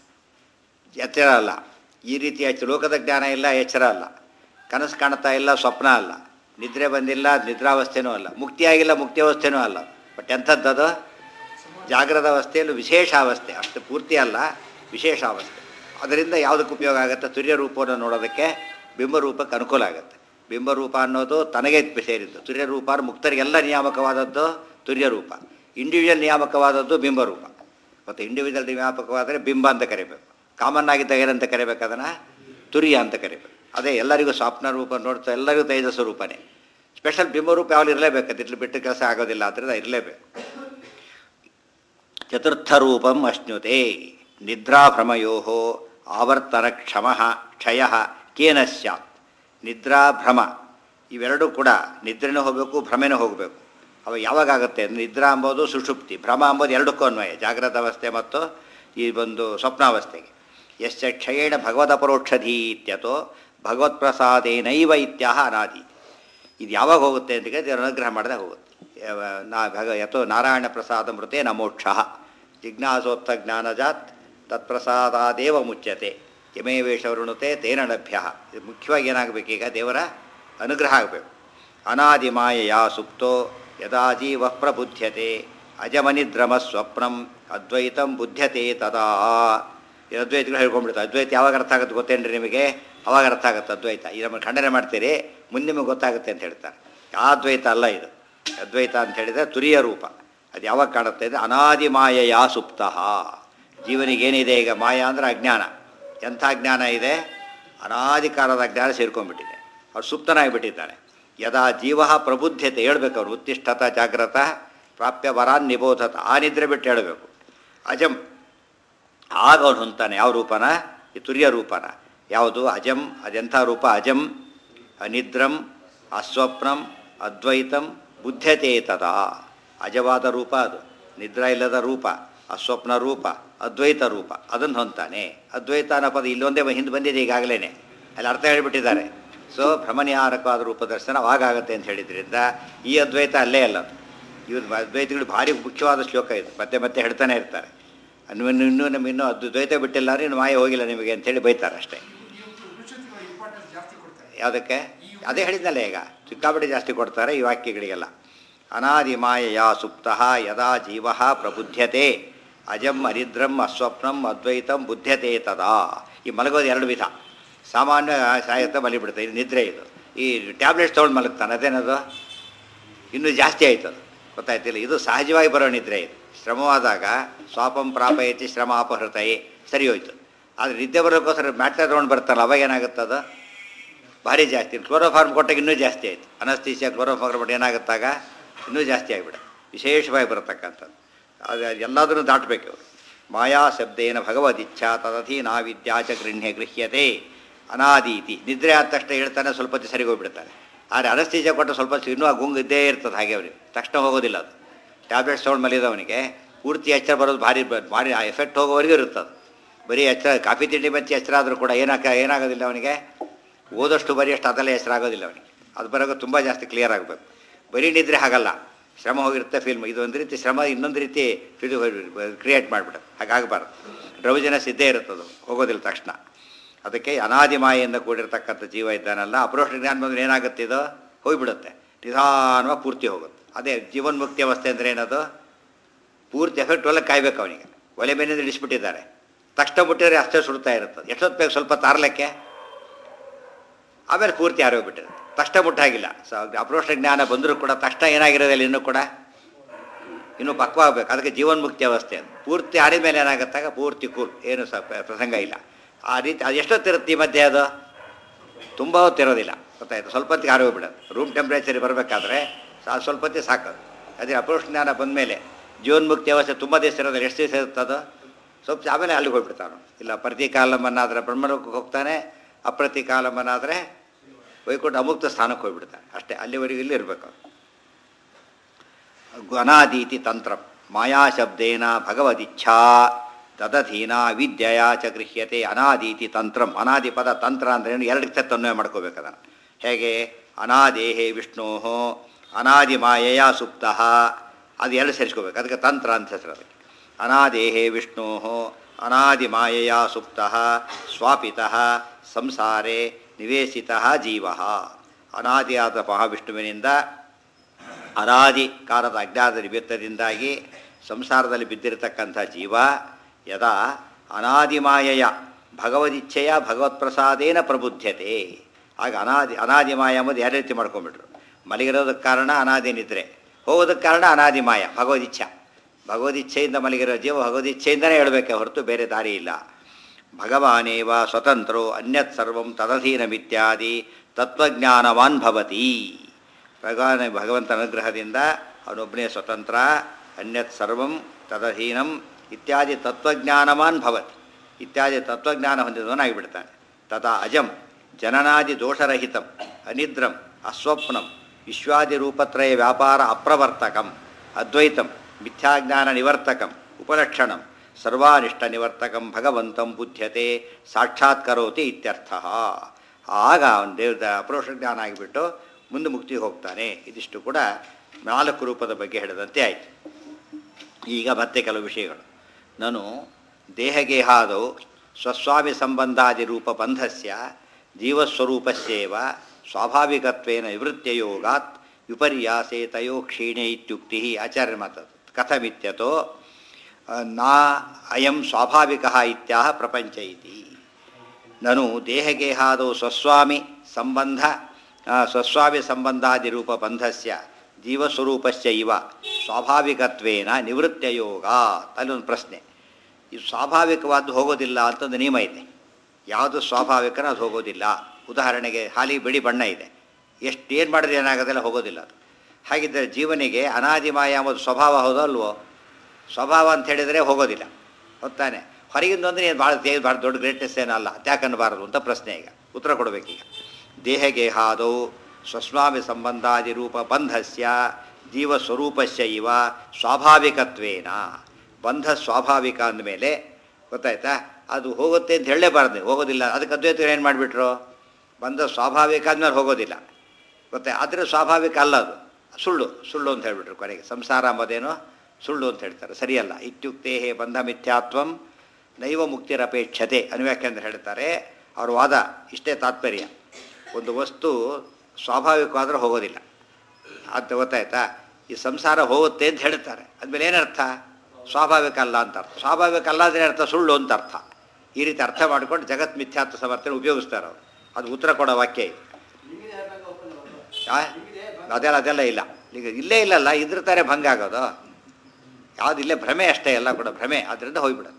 Speaker 1: ಎಚ್ಚರ ಅಲ್ಲ ಈ ರೀತಿಯ ಲೋಕದ ಜ್ಞಾನ ಇಲ್ಲ ಎಚ್ಚರ ಅಲ್ಲ ಕನಸು ಕಾಣ್ತಾ ಇಲ್ಲ ಸ್ವಪ್ನ ಅಲ್ಲ ನಿದ್ರೆ ಬಂದಿಲ್ಲ ನಿದ್ರಾವಸ್ಥೆನೂ ಅಲ್ಲ ಮುಕ್ತಿಯಾಗಿಲ್ಲ ಮುಕ್ತಿಯವಸ್ಥೆನೂ ಅಲ್ಲ ಬಟ್ ಎಂಥದ್ದದು ಜಾಗ್ರದ ಅವಸ್ಥೆಯಲ್ಲೂ ವಿಶೇಷ ಅವಸ್ಥೆ ಅಷ್ಟು ಪೂರ್ತಿ ಅಲ್ಲ ವಿಶೇಷ ಅವಸ್ಥೆ ಅದರಿಂದ ಯಾವುದಕ್ಕೆ ಉಪಯೋಗ ಆಗುತ್ತೆ ತುರ್ಯ ರೂಪವನ್ನು ನೋಡೋದಕ್ಕೆ ಬಿಂಬರೂಪಕ್ಕೆ ಅನುಕೂಲ ಆಗುತ್ತೆ ಬಿಂಬರೂಪ ಅನ್ನೋದು ತನಗೆ ಸೇರಿದ್ದು ತುರ್ಯ ರೂಪ ಅಂದ್ರೆ ಮುಕ್ತರಿಗೆಲ್ಲ ನಿಯಾಮಕವಾದದ್ದು ತುರ್ಯ ರೂಪ ಇಂಡಿವಿಜುವಲ್ ನಿಯಾಮಕವಾದದ್ದು ಬಿಂಬರೂಪ ಮತ್ತು ಇಂಡಿವಿಜುವಲ್ ನಿಯಾಮಕವಾದರೆ ಬಿಂಬ ಅಂತ ಕರಿಬೇಕು ಕಾಮನ್ ಆಗಿದ್ದಾಗ ಏನಂತ ಕರಿಬೇಕು ಅದನ್ನು ತುರ್ಯ ಅಂತ ಕರಿಬೇಕು ಅದೇ ಎಲ್ಲರಿಗೂ ಸ್ವಪ್ನ ರೂಪ ನೋಡ್ತಾ ಎಲ್ಲರಿಗೂ ತೇಜಸ್ಸು ರೂಪನೇ ಸ್ಪೆಷಲ್ ಬಿಂಬರೂಪ ಯಾವಾಗ ಇರಲೇಬೇಕು ಅದಿರ್ಲಿ ಬಿಟ್ಟು ಕೆಲಸ ಆಗೋದಿಲ್ಲ ಆದ್ದರಿಂದ ಇರಲೇಬೇಕು ಚತುರ್ಥರೂಪಂ ಅಶ್ನುತೆ ನಿದ್ರಾಭ್ರಮಯೋ ಆವರ್ತನ ಕ್ಷಮ ಕ್ಷಯ ಕೇನ ಸ್ಯಾತ್ ನಿದ್ರಾಭ್ರಮ ಇವೆರಡೂ ಕೂಡ ನಿದ್ರೆನೂ ಹೋಗಬೇಕು ಭ್ರಮೆನೂ ಹೋಗಬೇಕು ಅವ ಯಾವಾಗ ಆಗುತ್ತೆ ನಿದ್ರಾ ಅಂಬೋದು ಸುಷುಪ್ತಿ ಭ್ರಮ ಅಂಬೋದು ಎರಡಕ್ಕೂ ಅನ್ವಯ ಜಾಗ್ರತ ಅವಸ್ಥೆ ಮತ್ತು ಈ ಒಂದು ಸ್ವಪ್ನಾವಸ್ಥೆಗೆ ಯಶ್ಚ ಕ್ಷಯೇಣ ಭಗವದಪರೋಕ್ಷಧಿ ಇತ್ಯತೋ ಭಗವತ್ಪ್ರಸಾದೇನೈವ ಇತ್ಯಾಹ ಅನಾದಿ ಇದು ಯಾವಾಗ ಹೋಗುತ್ತೆ ಅಂತ ದೇವರ ಅನುಗ್ರಹ ಮಾಡಿದಾಗ ಹೋಗುತ್ತೆ ಯಾವ- ನಾ ಭಗ ಯಥೋ ನಾರಾಯಣ ಪ್ರಸಾದ ಮೃತೆ ನ ಮೋಕ್ಷ ಜಿಜ್ಞಾಸೋಕ್ತ ಜ್ಞಾನಜಾತ್ ತತ್ಪ್ರಸಾದಾದೇವ ಮುಚ್ಯತೆ ಯಮೇವೇಶವೃಣುತೆ ತೇನ ಲಭ್ಯ ಇದು ಮುಖ್ಯವಾಗಿ ಏನಾಗಬೇಕೀಗ ದೇವರ ಅನುಗ್ರಹ ಆಗಬೇಕು ಅನಾದಿಮಾಯೆಯ ಸುಪ್ತೋ ಯದಾ ಜೀವ ಪ್ರಬುದ್ಧ್ಯತೆ ಅಜಮನಿದ್ರಮ ಸ್ವಪ್ನಂ ಅದ್ವೈತಂ ಬುದ್ಧ್ಯತೆ ತದಾ ಈ ಅದ್ವೈತಗಳು ಹೇಳ್ಕೊಂಡ್ಬಿಡ್ತಾರೆ ಅದ್ವೈತ ಯಾವಾಗ ಅರ್ಥ ಆಗುತ್ತೆ ಗೊತ್ತೇನ್ರಿ ನಿಮಗೆ ಅವಾಗ ಅರ್ಥ ಆಗುತ್ತೆ ಅದ್ವೈತ ಈ ನಮ್ಮನ್ನು ಖಂಡನೆ ಮಾಡ್ತೀರಿ ಮುಂದೆ ನಿಮಗೆ ಗೊತ್ತಾಗುತ್ತೆ ಅಂತ ಹೇಳ್ತಾರೆ ಆ ಅದ್ವೈತ ಅಲ್ಲ ಇದು ಅದ್ವೈತ ಅಂತ ಹೇಳಿದರೆ ತುರಿಯ ರೂಪ ಅದು ಯಾವಾಗ ಕಾಣುತ್ತೆ ಅಂದರೆ ಅನಾದಿ ಮಾಯೆಯ ಸುಪ್ತಃ ಜೀವನಿಗೇನಿದೆ ಈಗ ಮಾಯಾ ಅಂದರೆ ಅಜ್ಞಾನ ಎಂಥ ಜ್ಞಾನ ಇದೆ ಅನಾದಿಕಾಲದ ಜ್ಞಾನ ಸೇರ್ಕೊಂಡ್ಬಿಟ್ಟಿದೆ ಅವ್ರು ಸುಪ್ತನಾಗಿಬಿಟ್ಟಿದ್ದಾನೆ ಯದಾ ಜೀವ ಪ್ರಬುದ್ಧತೆ ಹೇಳ್ಬೇಕು ಅವ್ರು ಉತ್ತಿಷ್ಠತ ಜಾಗ್ರತ ಪ್ರಾಪ್ಯ ವರಾನ್ ನಿಬೋಧತ ಆ ನಿದ್ರೆ ಬಿಟ್ಟು ಹೇಳಬೇಕು ಅಜಂ ಆಗ ಅವನು ಹೊಂತಾನೆ ಯಾವ ರೂಪನ ಈ ತುರ್ಯ ರೂಪನ ಯಾವುದು ಅಜಂ ಅದೆಂಥ ರೂಪ ಅಜಂ ಅನಿದ್ರಂ ಅಸ್ವಪ್ನಂ ಅದ್ವೈತಂ ಬುದ್ಧತೆ ತದಾ ಅಜವಾದ ರೂಪ ಅದು ನಿದ್ರಾ ಇಲ್ಲದ ರೂಪ ಅಸ್ವಪ್ನ ರೂಪ ಅದ್ವೈತ ರೂಪ ಅದನ್ನು ಹೊಂತಾನೆ ಅದ್ವೈತ ಅನ್ನೋ ಪದ ಇಲ್ಲೊಂದೇ ಹಿಂದೆ ಬಂದಿದೆ ಈಗಾಗಲೇ ಅಲ್ಲಿ ಅರ್ಥ ಹೇಳಿಬಿಟ್ಟಿದ್ದಾರೆ ಸೊ ಭ್ರಮನಿಹಾರಕವಾದ ರೂಪ ದರ್ಶನ ಆಗುತ್ತೆ ಅಂತ ಹೇಳಿದ್ರಿಂದ ಈ ಅದ್ವೈತ ಅಲ್ಲೇ ಅಲ್ಲ ಅದು. ಇವ್ರು ಅದ್ವೈತಗಳು ಭಾರಿ ಮುಖ್ಯವಾದ ಶ್ಲೋಕ ಇದು ಮತ್ತೆ ಮತ್ತೆ ಹೇಳ್ತಾನೆ ಇರ್ತಾರೆ ಅನ್ನು ಇನ್ನು ಇನ್ನೂ ನಮ್ಮ ಇನ್ನೂ ಅದು ದ್ವೈತ ಬಿಟ್ಟಿಲ್ಲ ಅಂದ್ರೆ ಇನ್ನು ಮಾಯ ಹೋಗಿಲ್ಲ ನಿಮಗೆ ಅಂತೇಳಿ ಬೈತಾರೆ ಅಷ್ಟೇ
Speaker 2: ಇಂಪಾರ್ಟೆನ್ಸ್ ಜಾಸ್ತಿ ಕೊಡ್ತಾರೆ
Speaker 1: ಯಾವುದಕ್ಕೆ ಅದೇ ಹೇಳಿದ್ನಲ್ಲ ಈಗ ಸಿಕ್ಕಾಪಟ್ಟೆ ಜಾಸ್ತಿ ಕೊಡ್ತಾರೆ ಈ ವಾಕ್ಯಗಳಿಗೆಲ್ಲ ಅನಾದಿ ಮಾಯೆಯ ಸುಪ್ತ ಯದಾ ಜೀವ ಪ್ರಬುದ್ಧತೆ ಅಜಂ ಅರಿದ್ರಂ ಅಸ್ವಪ್ನಂ ಅದ್ವೈತಂ ಬುದ್ಧತೆ ತದಾ ಈ ಮಲಗೋದು ಎರಡು ವಿಧ ಸಾಮಾನ್ಯ ಸಾಯತ್ತೆ ಮಲಿಬಿಡುತ್ತೆ ಇದು ನಿದ್ರೆ ಇದು ಈ ಟ್ಯಾಬ್ಲೆಟ್ಸ್ ತೊಗೊಂಡು ಮಲಗ್ತಾನೆ ಅದೇನದು ಇನ್ನೂ ಜಾಸ್ತಿ ಆಯ್ತು ಅದು ಗೊತ್ತಾಯ್ತಿಲ್ಲ ಇದು ಸಹಜವಾಗಿ ಬರೋ ನಿದ್ರೆ ಇದು ಶ್ರಮವಾದಾಗ ಸ್ವಾಪಂ ಪ್ರಾಪಯತಿ ಶ್ರಮ ಅಪಹೃತಯೇ ಸರಿ ಹೋಯ್ತು ಆದರೆ ನಿದ್ದೆ ಬರೋಕ್ಕೋಸ್ಕರ ಮ್ಯಾಟ್ರೆ ತೊಗೊಂಡು ಬರ್ತಾರಲ್ಲ ಅವಾಗ ಏನಾಗುತ್ತೆ ಅದು ಭಾರಿ ಜಾಸ್ತಿ ಕ್ಲೋರೋಫಾರ್ಮ್ ಕೊಟ್ಟಾಗ ಇನ್ನೂ ಜಾಸ್ತಿ ಆಯಿತು ಅನಸ್ತೀಸಿಯ ಕ್ಲೋರೋಫಾರ್ಮ್ ಕೊಟ್ಟು ಏನಾಗುತ್ತಾಗ ಇನ್ನೂ ಜಾಸ್ತಿ ಆಗಿಬಿಡ ವಿಶೇಷವಾಗಿ ಬರತಕ್ಕಂಥದ್ದು ಅದು ಎಲ್ಲದನ್ನು ದಾಟಬೇಕು ಅವರು ಮಾಯಾ ಶಬ್ದೇನ ಭಗವದಿಚ್ಛಾ ತದಧೀನ ವಿದ್ಯಾ ಚ ಗೃಹ್ಯ ಗೃಹ್ಯತೆ ಅನಾದೀತಿ ನಿದ್ರೆ ಆದ ತಕ್ಷಣ ಹೇಳ್ತಾನೆ ಸ್ವಲ್ಪ ಹೊತ್ತು ಸರಿಗೆ ಹೋಗ್ಬಿಡ್ತಾನೆ ಆದರೆ ಅನಸ್ತೀಸಿಯ ಕೊಟ್ಟು ಸ್ವಲ್ಪ ಹೊತ್ತು ಇನ್ನೂ ಆ ಗುಂಗು ಇದ್ದೇ ಇರ್ತದೆ ಹಾಗೆ ಅವ್ರಿಗೆ ತಕ್ಷಣ ಹೋಗೋದಿಲ್ಲ ಅದು ಟ್ಯಾಬ್ಲೆಟ್ಸ್ ತೊಗೊಂಡು ಮಲಿದವನಿಗೆ ಪೂರ್ತಿ ಎಚ್ಚರ ಬರೋದು ಭಾರಿ ಬ- ಭಾರಿ ಆ ಎಫೆಕ್ಟ್ ಹೋಗೋವರೆಗೂ ಇರುತ್ತದೆ ಬರೀ ಎಚ್ಚರ ಕಾಫಿ ತಿಂಡಿ ಮಚ್ಚಿ ಎಚ್ಚರ ಆದರೂ ಕೂಡ ಏನಾಗ ಏನಾಗೋದಿಲ್ಲ ಅವನಿಗೆ ಓದಷ್ಟು ಬರೀ ಅಷ್ಟು ಅದೆಲ್ಲ ಹೆಸರಾಗೋದಿಲ್ಲ ಅವನಿಗೆ ಅದು ಬರೋದು ತುಂಬ ಜಾಸ್ತಿ ಕ್ಲಿಯರ್ ಆಗಬೇಕು ಬರೀ ನಿದ್ರೆ ಹಾಗಲ್ಲ ಶ್ರಮ ಹೋಗಿರುತ್ತೆ ಫಿಲ್ಮ್ ಇದು ಒಂದು ರೀತಿ ಶ್ರಮ ಇನ್ನೊಂದು ರೀತಿ ಫಿಲ್ ಕ್ರಿಯೇಟ್ ಮಾಡಿಬಿಡುತ್ತೆ ಹಾಗಾಗಬಾರ್ದು ಡ್ರೌಜಿನೆಸ್ ಇದ್ದೇ ಇರುತ್ತದು ಹೋಗೋದಿಲ್ಲ ತಕ್ಷಣ ಅದಕ್ಕೆ ಅನಾದಿ ಮಾಯೆಯಿಂದ ಕೂಡಿರ್ತಕ್ಕಂಥ ಜೀವ ಇದ್ದಾನಲ್ಲ ಅಪ್ರೋಷ್ಟ ಜ್ಞಾನ ಬಂದ್ರೆ ಏನಾಗುತ್ತೆ ಇದು ಹೋಗಿಬಿಡುತ್ತೆ ನಿಧಾನವಾಗಿ ಪೂರ್ತಿ ಹೋಗುತ್ತೆ ಅದೇ ಜೀವನ್ಮುಕ್ತಿ ಅವಸ್ಥೆ ಅಂದರೆ ಏನದು ಪೂರ್ತಿ ಎಫೆಕ್ಟ್ ಒಲೆ ಕಾಯ್ಬೇಕು ಅವನಿಗೆ ಒಲೆ ಮೇಲಿಂದ ಇಳಿಸ್ಬಿಟ್ಟಿದ್ದಾರೆ ತಕ್ಷಣ ಮುಟ್ಟಿದ್ರೆ ಅಷ್ಟೇ ಸುಡ್ತಾ ಇರ್ತದೆ ಎಷ್ಟೊತ್ತು ಬೇಕು ಸ್ವಲ್ಪ ತಾರ್ಲಕ್ಕೆ ಆಮೇಲೆ ಪೂರ್ತಿ ಆರೋಗ್ಬಿಟ್ಟಿರುತ್ತೆ ತಕ್ಷಣ ಮುಟ್ಟಾಗಿಲ್ಲ ಸೊ ಅಪ್ರೋಷ್ಟ ಜ್ಞಾನ ಬಂದರೂ ಕೂಡ ತಕ್ಷಣ ಏನಾಗಿರೋದಿಲ್ಲ ಇನ್ನೂ ಕೂಡ ಇನ್ನೂ ಪಕ್ವಾಗಬೇಕು ಅದಕ್ಕೆ ಜೀವನ್ಮುಕ್ತಿ ಅವಸ್ಥೆ ಅದು ಪೂರ್ತಿ ಆರಿದ ಮೇಲೆ ಏನಾಗುತ್ತಾಗ ಪೂರ್ತಿ ಕೂಲ್ ಏನು ಸ ಪ- ಪ್ರಸಂಗ ಇಲ್ಲ ಆ ರೀತಿ ಅದು ಎಷ್ಟೊತ್ತಿರುತ್ತೆ ಈ ಮಧ್ಯೆ ಅದು ತುಂಬ ಹೊತ್ತಿರೋದಿಲ್ಲ ಗೊತ್ತಾಯ್ತು ಸ್ವಲ್ಪ ಹೊತ್ತಿಗೆ ಆರೋಗ್ಬಿಡೋದು ರೂಮ್ ಟೆಂಪ್ರೇಚರ್ ಬರಬೇಕಾದ್ರೆ ಅದು ಸ್ವಲ್ಪ ಹೊತ್ತಿಗೆ ಸಾಕೋದು ಅದೇ ಅಪ್ರೋಷ್ಟ ಜ್ಞಾನ ಬಂದಮೇಲೆ ಜೀವನ್ಮುಕ್ತಿ ಅವಸ್ಥೆ ತುಂಬ ದಿವಸ ಇರೋದಿಲ್ಲ ಎಷ್ಟು ದಿವಸ ಇರುತ್ತದು ಸ್ವಲ್ಪ ಆಮೇಲೆ ಅಲ್ಲಿಗೆ ಹೋಗ್ಬಿಡ್ತಾನೆ ಇಲ್ಲ ಪ್ರತಿ ಕಾಲಮನ್ನಾದರೆ ಬ್ರಹ್ಮಲೋಕಕ್ಕೆ ಹೋಗ್ತಾನೆ ಅಪ್ರತಿ ಕಾಲಮನ್ನಾದರೆ ವೈಕುಂಠ ಅಮುಕ್ತ ಸ್ಥಾನಕ್ಕೆ ಹೋಗ್ಬಿಡ್ತಾನೆ ಅಷ್ಟೇ ಅಲ್ಲಿವರೆಗೂ ಇಲ್ಲಿ ಇರಬೇಕು ಅನಾದೀತಿ ತಂತ್ರ ಮಾಯಾಶಬ್ದೇನ ಭಗವದಿಚ್ಛಾ ತದಧೀನ ವಿದ್ಯೆಯ ಚ ಗೃಹ್ಯತೆ ಅನಾದೀತಿ ತಂತ್ರಂ ಅನಾದಿ ಪದ ತಂತ್ರ ಅಂದ್ರೇನು ಎರಡಕ್ಕೆ ಸತ್ತು ಅನ್ವಯ ಮಾಡ್ಕೋಬೇಕು ಅದನ್ನು ಹೇಗೆ ಅನಾದೇಹೇ ವಿಷ್ಣೋ ಅನಾದಿ ಮಾಯೆಯ ಸುಪ್ತ ಅದು ಎರಡು ಸೇರಿಸ್ಕೋಬೇಕು ಅದಕ್ಕೆ ತಂತ್ರ ಅಂತ ಹೆಸರು ಅದಕ್ಕೆ ಅನಾದೇಹೇ ವಿಷ್ಣೋ ಅನಾದಿ ಮಾಯೆಯ ಸುಪ್ತ ಸ್ವಾಪಿತ ಸಂಸಾರೇ ನಿವೇಶಿತ ಜೀವ ಅನಾದಿಯಾದ ಮಹಾವಿಷ್ಣುವಿನಿಂದ ಅನಾದಿ ಕಾಲದ ಅಜ್ಞಾನದ ನಿಮಿತ್ತದಿಂದಾಗಿ ಸಂಸಾರದಲ್ಲಿ ಬಿದ್ದಿರತಕ್ಕಂಥ ಜೀವ ಯದಾ ಅನಾದಿಮಾಯೆಯ ಭಗವದಿಚ್ಛೆಯ ಭಗವತ್ಪ್ರಸಾದೇನ ಪ್ರಬುದ್ಧತೆ ಆಗ ಅನಾದಿ ಅನಾದಿಮಾಯ ಎಂಬುದು ಎರಡು ರೀತಿ ಮಾಡ್ಕೊಂಡ್ಬಿಟ್ರು ಮಲಗಿರೋದಕ್ಕೆ ಕಾರಣ ಅನಾದಿ ನಿದ್ರೆ ಹೋಗೋದಕ್ಕೆ ಕಾರಣ ಅನಾದಿಮಾಯ ಭಗವದಿಚ್ಛ ಭಗವದಿಚ್ಛೆಯಿಂದ ಮಲಗಿರೋ ಜೀವ ಭಗವದಿಚ್ಛೆಯಿಂದನೇ ಹೇಳಬೇಕೆ ಹೊರತು ಬೇರೆ ದಾರಿ ಇಲ್ಲ ಭಗವಾನೇವ ಸ್ವತಂತ್ರೋ ಅನ್ಯತ್ ಸರ್ವಂ ತದಧೀನಮಿತ್ಯಾದಿ ತತ್ವಜ್ಞಾನವಾನ್ ಭವತಿ ಭಗವಾನ್ ಭಗವಂತ ಅನುಗ್ರಹದಿಂದ ಅವನೊಬ್ಬನೇ ಸ್ವತಂತ್ರ ಅನ್ಯತ್ ಸರ್ವಂ ತದಧೀನಂ ಇತ್ಯಾದಿ ತತ್ವಜ್ಞಾನವಾನ್ ಭವತಿ ಇತ್ಯಾದಿ ತತ್ವಜ್ಞಾನ ಹೊಂದಿದವನಾಗಿಬಿಡ್ತಾನೆ ತಥಾ ಅಜಂ ಜನನಾದಿ ದೋಷರಹಿತಂ ಅನಿದ್ರಂ ಅಸ್ವಪ್ನಂ ವಿಶ್ವಾದಿರೂಪತ್ರಯ ವ್ಯಾಪಾರ ಅಪ್ರವರ್ತಕಂ ಅದ್ವೈತಂ ಮಿಥ್ಯಾಜ್ಞಾನ ನಿವರ್ತಕಂ ಉಪಲಕ್ಷಣಂ ಸರ್ವಾನಿಷ್ಟ ನಿವರ್ತಕಂ ಭಗವಂತಂ ಬುದ್ಧ್ಯತೆ ಸಾಕ್ಷಾತ್ಕರೋತಿ ಇತ್ಯರ್ಥ ಆಗ ಅವನು ದೇವದ ಅಪ್ರೋಷ ಜ್ಞಾನ ಆಗಿಬಿಟ್ಟು ಮುಂದೆ ಮುಕ್ತಿಗೆ ಹೋಗ್ತಾನೆ ಇದಿಷ್ಟು ಕೂಡ ನಾಲ್ಕು ರೂಪದ ಬಗ್ಗೆ ಹೇಳಿದಂತೆ ಆಯಿತು ಈಗ ಮತ್ತೆ ಕೆಲವು ವಿಷಯಗಳು ನಾನು ದೇಹಗೇಹಾದೌ ಸ್ವಸ್ವಾಮಿ ಸಂಬಂಧಾದಿ ರೂಪ ಬಂಧಸ್ಯ ಜೀವಸ್ವರೂಪಸ್ಯೇವ ಸ್ವಾಭಾವಿಕತ್ವೇನ ನಿವೃತ್ತಿಯೋಗಾತ್ ವಿಪರ್ಯಾಸೆ ತಯೋ ಕ್ಷೀಣೆ ಇತ್ಯುಕ್ತಿ ಆಚಾರ್ಯ ಮತ ಕಥಮಿತ್ಯತೋ ನಾ ಅಯಂ ಸ್ವಾಭಾವಿಕ ಇತ್ಯಾಹ ಪ್ರಪಂಚ ಇತಿ ನನು ದೇಹಗೇಹಾದೌ ಸ್ವಸ್ವಾಮಿ ಸಂಬಂಧ ಆ, ಸ್ವಸ್ವಾಮಿ ಸಂಬಂಧಾದಿ ರೂಪ ಬಂಧಸ್ಯ ಜೀವಸ್ವರೂಪಸ್ಯ ಇವ ಸ್ವಾಭಾವಿಕತ್ವೇನ ನಿವೃತ್ತಯೋಗ ಅಲ್ಲೊಂದು ಪ್ರಶ್ನೆ ಇದು ಸ್ವಾಭಾವಿಕವಾದ್ದು ಹೋಗೋದಿಲ್ಲ ಅಂತಂದು ನಿಯಮ ಇದೆ ಯಾವುದು ಸ್ವಾಭಾವಿಕನ ಅದು ಹೋಗೋದಿಲ್ಲ ಉದಾಹರಣೆಗೆ ಹಾಲಿ ಬಿಳಿ ಬಣ್ಣ ಇದೆ ಎಷ್ಟು ಏನು ಮಾಡಿದ್ರೆ ಏನಾಗೋದಿಲ್ಲ ಹೋಗೋದಿಲ್ಲ ಅದು ಹಾಗಿದ್ದರೆ ಜೀವನಿಗೆ ಅನಾದಿಮಾಯ ಎಂಬುದು ಸ್ವಭಾವ ಹೌದೋ ಅಲ್ವೋ ಸ್ವಭಾವ ಅಂತ ಹೇಳಿದರೆ ಹೋಗೋದಿಲ್ಲ ಹೊತ್ತಾನೆ ಹೊರಗಿಂದ ಅಂದರೆ ಏನು ಭಾಳ ತೇ ಭಾಳ ದೊಡ್ಡ ಗ್ರೇಟ್ನೆಸ್ ಏನಲ್ಲ ಅನ್ಬಾರದು ಅಂತ ಪ್ರಶ್ನೆ ಈಗ ಉತ್ತರ ಕೊಡಬೇಕೀಗ ದೇಹಗೇಹಾದೌ ಸ್ವಸ್ವಾಮಿ ಸಂಬಂಧಾದಿ ರೂಪ ಬಂಧಸ್ಯ ಜೀವಸ್ವರೂಪಸ್ಯ ಇವ ಸ್ವಾಭಾವಿಕತ್ವೇನ ಬಂಧ ಸ್ವಾಭಾವಿಕ ಅಂದಮೇಲೆ ಗೊತ್ತಾಯ್ತಾ ಅದು ಹೋಗುತ್ತೆ ಅಂತ ಹೇಳಲೇಬಾರ್ದು ನೀವು, ಹೋಗೋದಿಲ್ಲ ಅದಕ್ಕೆ ಅದ್ವೈತರು ಏನು ಮಾಡಿಬಿಟ್ರು ಬಂಧ ಸ್ವಾಭಾವಿಕ ಆದ್ಮೇಲೆ ಹೋಗೋದಿಲ್ಲ ಗೊತ್ತಾ ಆದರೆ ಸ್ವಾಭಾವಿಕ ಅಲ್ಲ ಅದು ಸುಳ್ಳು ಸುಳ್ಳು ಅಂತ ಹೇಳ್ಬಿಟ್ರು ಕೊನೆಗೆ ಸಂಸಾರ ಅಂಬೋದೇನೋ ಸುಳ್ಳು ಅಂತ ಹೇಳ್ತಾರೆ ಸರಿಯಲ್ಲ ಇತ್ಯುಕ್ತೆ ಹೇ ಬಂಧ ಮಿಥ್ಯಾತ್ವಂ ನೈವ ಮುಕ್ತಿರಪೇಕ್ಷತೆ ಅನ್ವ್ಯಾಖ್ಯಾನ ಹೇಳ್ತಾರೆ ಅವ್ರ ವಾದ ಇಷ್ಟೇ ತಾತ್ಪರ್ಯ ಒಂದು ವಸ್ತು ಸ್ವಾಭಾವಿಕವಾದ್ರೆ ಹೋಗೋದಿಲ್ಲ ಅದು ಗೊತ್ತಾಯ್ತಾ ಈ ಸಂಸಾರ ಹೋಗುತ್ತೆ ಅಂತ ಹೇಳ್ತಾರೆ ಅದ್ಮೇಲೆ ಏನರ್ಥ ಸ್ವಾಭಾವಿಕ ಅಲ್ಲ ಅಂತ ಅರ್ಥ ಸ್ವಾಭಾವಿಕ ಅಲ್ಲ ಅಂದರೆ ಅರ್ಥ ಸುಳ್ಳು ಅಂತ ಅರ್ಥ ಈ ರೀತಿ ಅರ್ಥ ಮಾಡ್ಕೊಂಡು ಜಗತ್ ಮಿಥ್ಯಾತ್ವ ಸಮರ್ಥನೆ ಉಪಯೋಗಿಸ್ತಾರೆ ಅವರು ಅದು ಉತ್ತರ ಕೊಡೋ ವಾಕ್ಯ ಇದು ಆ? ಅದೆಲ್ಲ ಅದೆಲ್ಲ ಇಲ್ಲ ಈಗ ಇಲ್ಲೇ ಇಲ್ಲಲ್ಲ ಇದ್ರ ತಾರೆ ಭಂಗ ಆಗೋದು ಯಾವ್ದು ಇಲ್ಲೇ ಭ್ರಮೆ ಅಷ್ಟೇ ಎಲ್ಲ ಕೂಡ ಭ್ರಮೆ ಅದರಿಂದ ಹೋಗ್ಬಿಡುತ್ತೆ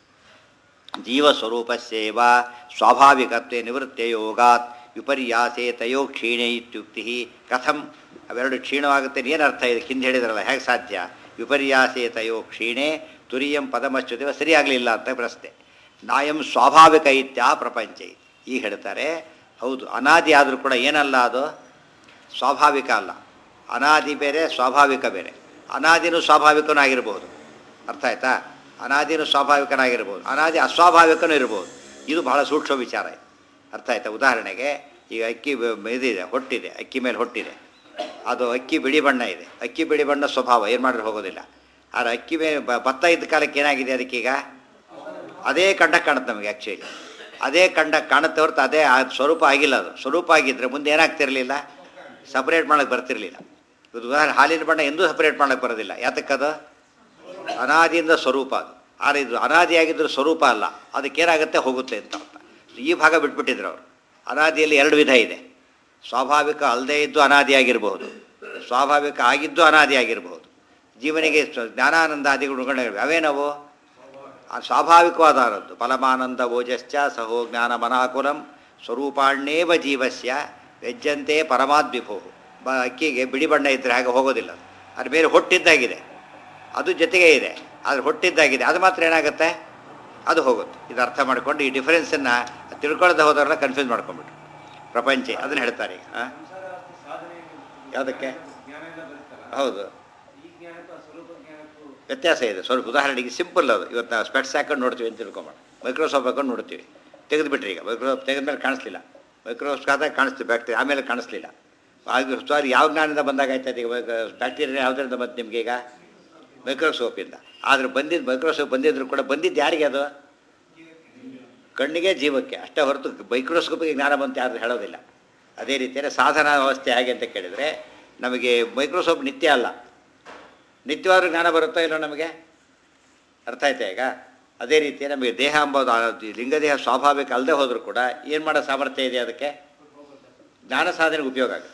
Speaker 1: ಜೀವ ಸ್ವರೂಪಸ್ಯೇವ ಸ್ವಾಭಾವಿಕತ್ವೇ ನಿವೃತ್ತೆ ಯೋಗಾತ್ ವಿಪರ್ಯಾಸೆ ತಯೋ ಕ್ಷೀಣೆ ಇತ್ಯುಕ್ತಿ ಕಥಂ ಅವೆರಡು ಕ್ಷೀಣವಾಗುತ್ತೆ ಏನರ್ಥ ಇದಕ್ಕೆ ಹಿಂದೆ ಹೇಳಿದ್ರಲ್ಲ ಹೇಗೆ ಸಾಧ್ಯ ವಿಪರ್ಯಾಸೆ ತಯೋ ಕ್ಷೀಣೆ ತುರಿಯಂ ಪದಮಶ್ಚುದೇವ ಸರಿಯಾಗಲಿಲ್ಲ ಅಂತ ಪ್ರಶ್ನೆ ನಾಯಂ ಸ್ವಾಭಾವಿಕ ಇತ್ಯಾ ಪ್ರಪಂಚ ಇತಿ. ಈಗ ಹೇಳ್ತಾರೆ ಹೌದು ಅನಾದಿ ಆದರೂ ಕೂಡ ಏನಲ್ಲ ಅದು ಸ್ವಾಭಾವಿಕ ಅಲ್ಲ ಅನಾದಿ ಬೇರೆ ಸ್ವಾಭಾವಿಕ ಬೇರೆ ಅನಾದಿನೂ ಸ್ವಾಭಾವಿಕನೂ ಆಗಿರ್ಬೋದು ಅರ್ಥ ಆಯ್ತಾ ಅನಾದಿನೂ ಸ್ವಾಭಾವಿಕನಾಗಿರ್ಬೋದು ಅನಾದಿ ಅಸ್ವಾಭಾವಿಕನೂ ಇರ್ಬೋದು ಇದು ಬಹಳ ಸೂಕ್ಷ್ಮ ವಿಚಾರ ಇದು ಅರ್ಥ ಆಯ್ತಾ ಉದಾಹರಣೆಗೆ ಈಗ ಅಕ್ಕಿ ಬ- ಇದಿದೆ ಹೊಟ್ಟಿದೆ ಅಕ್ಕಿ ಮೇಲೆ ಹೊಟ್ಟಿದೆ ಅದು ಅಕ್ಕಿ ಬಿಳಿ ಬಣ್ಣ ಇದೆ ಅಕ್ಕಿ ಬಿಳಿ ಬಣ್ಣ ಸ್ವಭಾವ ಏನು ಮಾಡಿದ್ರೆ ಹೋಗೋದಿಲ್ಲ ಆದರೆ ಅಕ್ಕಿ ಮೇಲೆ ಬ- ಭತ್ತ ಇದ್ದ ಕಾಲಕ್ಕೆ ಏನಾಗಿದೆ ಅದಕ್ಕೀಗ ಅದೇ ಕಂಡ ಕಾಣುತ್ತೆ ನಮಗೆ ಆ್ಯಕ್ಚುಲಿ ಅದೇ ಕಂಡ ಕಾಣುತ್ತೆ ಹೊರತು ಅದೇ ಆ ಸ್ವರೂಪ ಆಗಿಲ್ಲ ಅದು ಸ್ವರೂಪ ಆಗಿದ್ದರೆ ಮುಂದೆ ಏನಾಗ್ತಿರಲಿಲ್ಲ ಸಪ್ರೇಟ್ ಮಾಡೋಕ್ಕೆ ಬರ್ತಿರಲಿಲ್ಲ ಇದು ಉದಾಹರಣೆ ಹಾಲಿನ ಬಣ್ಣ ಎಂದೂ ಸಪ್ರೇಟ್ ಮಾಡೋಕ್ಕೆ ಬರೋದಿಲ್ಲ ಯಾತಕ್ಕದು ಅನಾದಿಯಿಂದ ಸ್ವರೂಪ ಅದು ಆದರೆ ಇದು ಅನಾದಿಯಾಗಿದ್ದರೂ ಸ್ವರೂಪ ಅಲ್ಲ ಅದಕ್ಕೇನಾಗುತ್ತೆ ಹೋಗುತ್ತೆ ಅಂತ ಅರ್ಥ ಈ ಭಾಗ ಬಿಟ್ಬಿಟ್ಟಿದ್ರು ಅವರು ಅನಾದಿಯಲ್ಲಿ ಎರಡು ವಿಧ ಇದೆ ಸ್ವಾಭಾವಿಕ ಅಲ್ಲದೇ ಇದ್ದು ಅನಾದಿಯಾಗಿರಬಹುದು ಸ್ವಾಭಾವಿಕ ಆಗಿದ್ದು ಅನಾದಿಯಾಗಿರಬಹುದು ಜೀವನಿಗೆ ಸ್ವ- ಜ್ಞಾನಾನಂದಾದಿ ಗುಣಗಳಿವೆ ಅವೇನವು ಆ ಸ್ವಾಭಾವಿಕವಾದದ್ದು ಫಲಮಾನಂದ ಓಜಶ್ಚ ಸಹೋ ಜ್ಞಾನ ಮನಾಕುಲಂ ಸ್ವರೂಪಾಣ್ಯೇವ ಜೀವಸ್ಯ ವ್ಯಜ್ಯಂತೆ ಪರಮಾದ್ವಿಭೋ ಬ ಅಕ್ಕಿಗೆ ಬಿಳಿ ಬಣ್ಣ ಇದ್ದರೆ ಹಾಗೆ ಹೋಗೋದಿಲ್ಲ ಅದು. ಅದ್ರ ಮೇಲೆ ಹೊಟ್ಟಿದ್ದಾಗಿದೆ ಅದು ಜೊತೆಗೆ ಇದೆ ಆದರೆ ಹೊಟ್ಟಿದ್ದಾಗಿದೆ ಅದು ಮಾತ್ರ ಏನಾಗುತ್ತೆ ಅದು ಹೋಗುತ್ತೆ ಇದು ಅರ್ಥ ಮಾಡ್ಕೊಂಡು ಈ ಡಿಫರೆನ್ಸನ್ನು ತಿಳ್ಕೊಳ್ಳದೆ ಹೋದವರೆಲ್ಲ ಕನ್ಫ್ಯೂಸ್ ಮಾಡ್ಕೊಂಡ್ಬಿಟ್ರು ಪ್ರಪಂಚ ಅದನ್ನು ಹೇಳ್ತಾರೆ ಈಗ ಆ? ಯಾವುದಕ್ಕೆ ಹೌದು ವ್ಯತ್ಯಾಸ ಇದೆ ಸ್ವಲ್ಪ ಉದಾಹರಣೆಗೆ ಸಿಂಪಲ್ ಅದು ಇವತ್ತು ನಾವು ಸ್ಪೆಟ್ಸ್ ಹಾಕೊಂಡು ನೋಡ್ತೀವಿ ಅಂತ ತಿಳ್ಕೊಂಬೋಣ ಮೈಕ್ರೋಸಾಫ್ಟ್ ಹಾಕೊಂಡು ನೋಡ್ತೀವಿ ತೆಗೆದುಬಿಟ್ರಿ ಈಗ ಮೈಕ್ರೋಸಾಫ್ಟ್ ತೆಗೆದ್ಮೇಲೆ ಕಾಣಿಸ್ಲಿಲ್ಲ ಮೈಕ್ರೋಸಾಫ್ಟ್ ಆದಾಗ ಕಾಣಿಸ್ತೀವಿ ಬ್ಯಾಕ್ಟೀರಿಯಾ ಆಮೇಲೆ ಕಾಣಿಸ್ಲಿಲ್ಲ ಆಗ ಸಾರಿ ಯಾವ ಜ್ಞಾನದಿಂದ ಬಂದಾಗ ಆಯ್ತದೆ ಈಗ ಬ್ಯಾಕ್ಟೀರಿಯಾ ಯಾವುದರಿಂದ ಬಂತು ನಿಮಗೆ ಈಗ ಮೈಕ್ರೋಸ್ಕೋಪಿಂದ ಆದರೆ ಬಂದಿದ್ದು ಮೈಕ್ರೋಸ್ಕೋಪ್ ಬಂದಿದ್ರು ಕೂಡ ಬಂದಿದ್ದು ಯಾರಿಗೆ ಅದು ಕಣ್ಣಿಗೆ ಜೀವಕ್ಕೆ ಅಷ್ಟೇ ಹೊರತು ಮೈಕ್ರೋಸ್ಕೋಪಿಗೆ ಜ್ಞಾನ ಬಂತು ಯಾರು ಹೇಳೋದಿಲ್ಲ ಅದೇ ರೀತಿಯಲ್ಲಿ ಸಾಧನ ವ್ಯವಸ್ಥೆ ಹೇಗೆ ಅಂತ ಕೇಳಿದರೆ ನಮಗೆ ಮೈಕ್ರೋಸ್ಕೋಪ್ ನಿತ್ಯ ಅಲ್ಲ ನಿತ್ಯವಾದ್ರೂ ಜ್ಞಾನ ಬರುತ್ತೋ ಇಲ್ಲೋ ನಮಗೆ ಅರ್ಥ ಆಯ್ತಾ ಈಗ ಅದೇ ರೀತಿ ನಮಗೆ ದೇಹ ಎಂಬುದು ಆ ಲಿಂಗದೇಹ ಸ್ವಾಭಾವಿಕ ಅಲ್ಲದೆ ಹೋದರೂ ಕೂಡ ಏನು ಮಾಡೋ ಸಾಮರ್ಥ್ಯ ಇದೆ ಅದಕ್ಕೆ ಜ್ಞಾನ ಸಾಧನೆಗೆ ಉಪಯೋಗ ಆಗುತ್ತೆ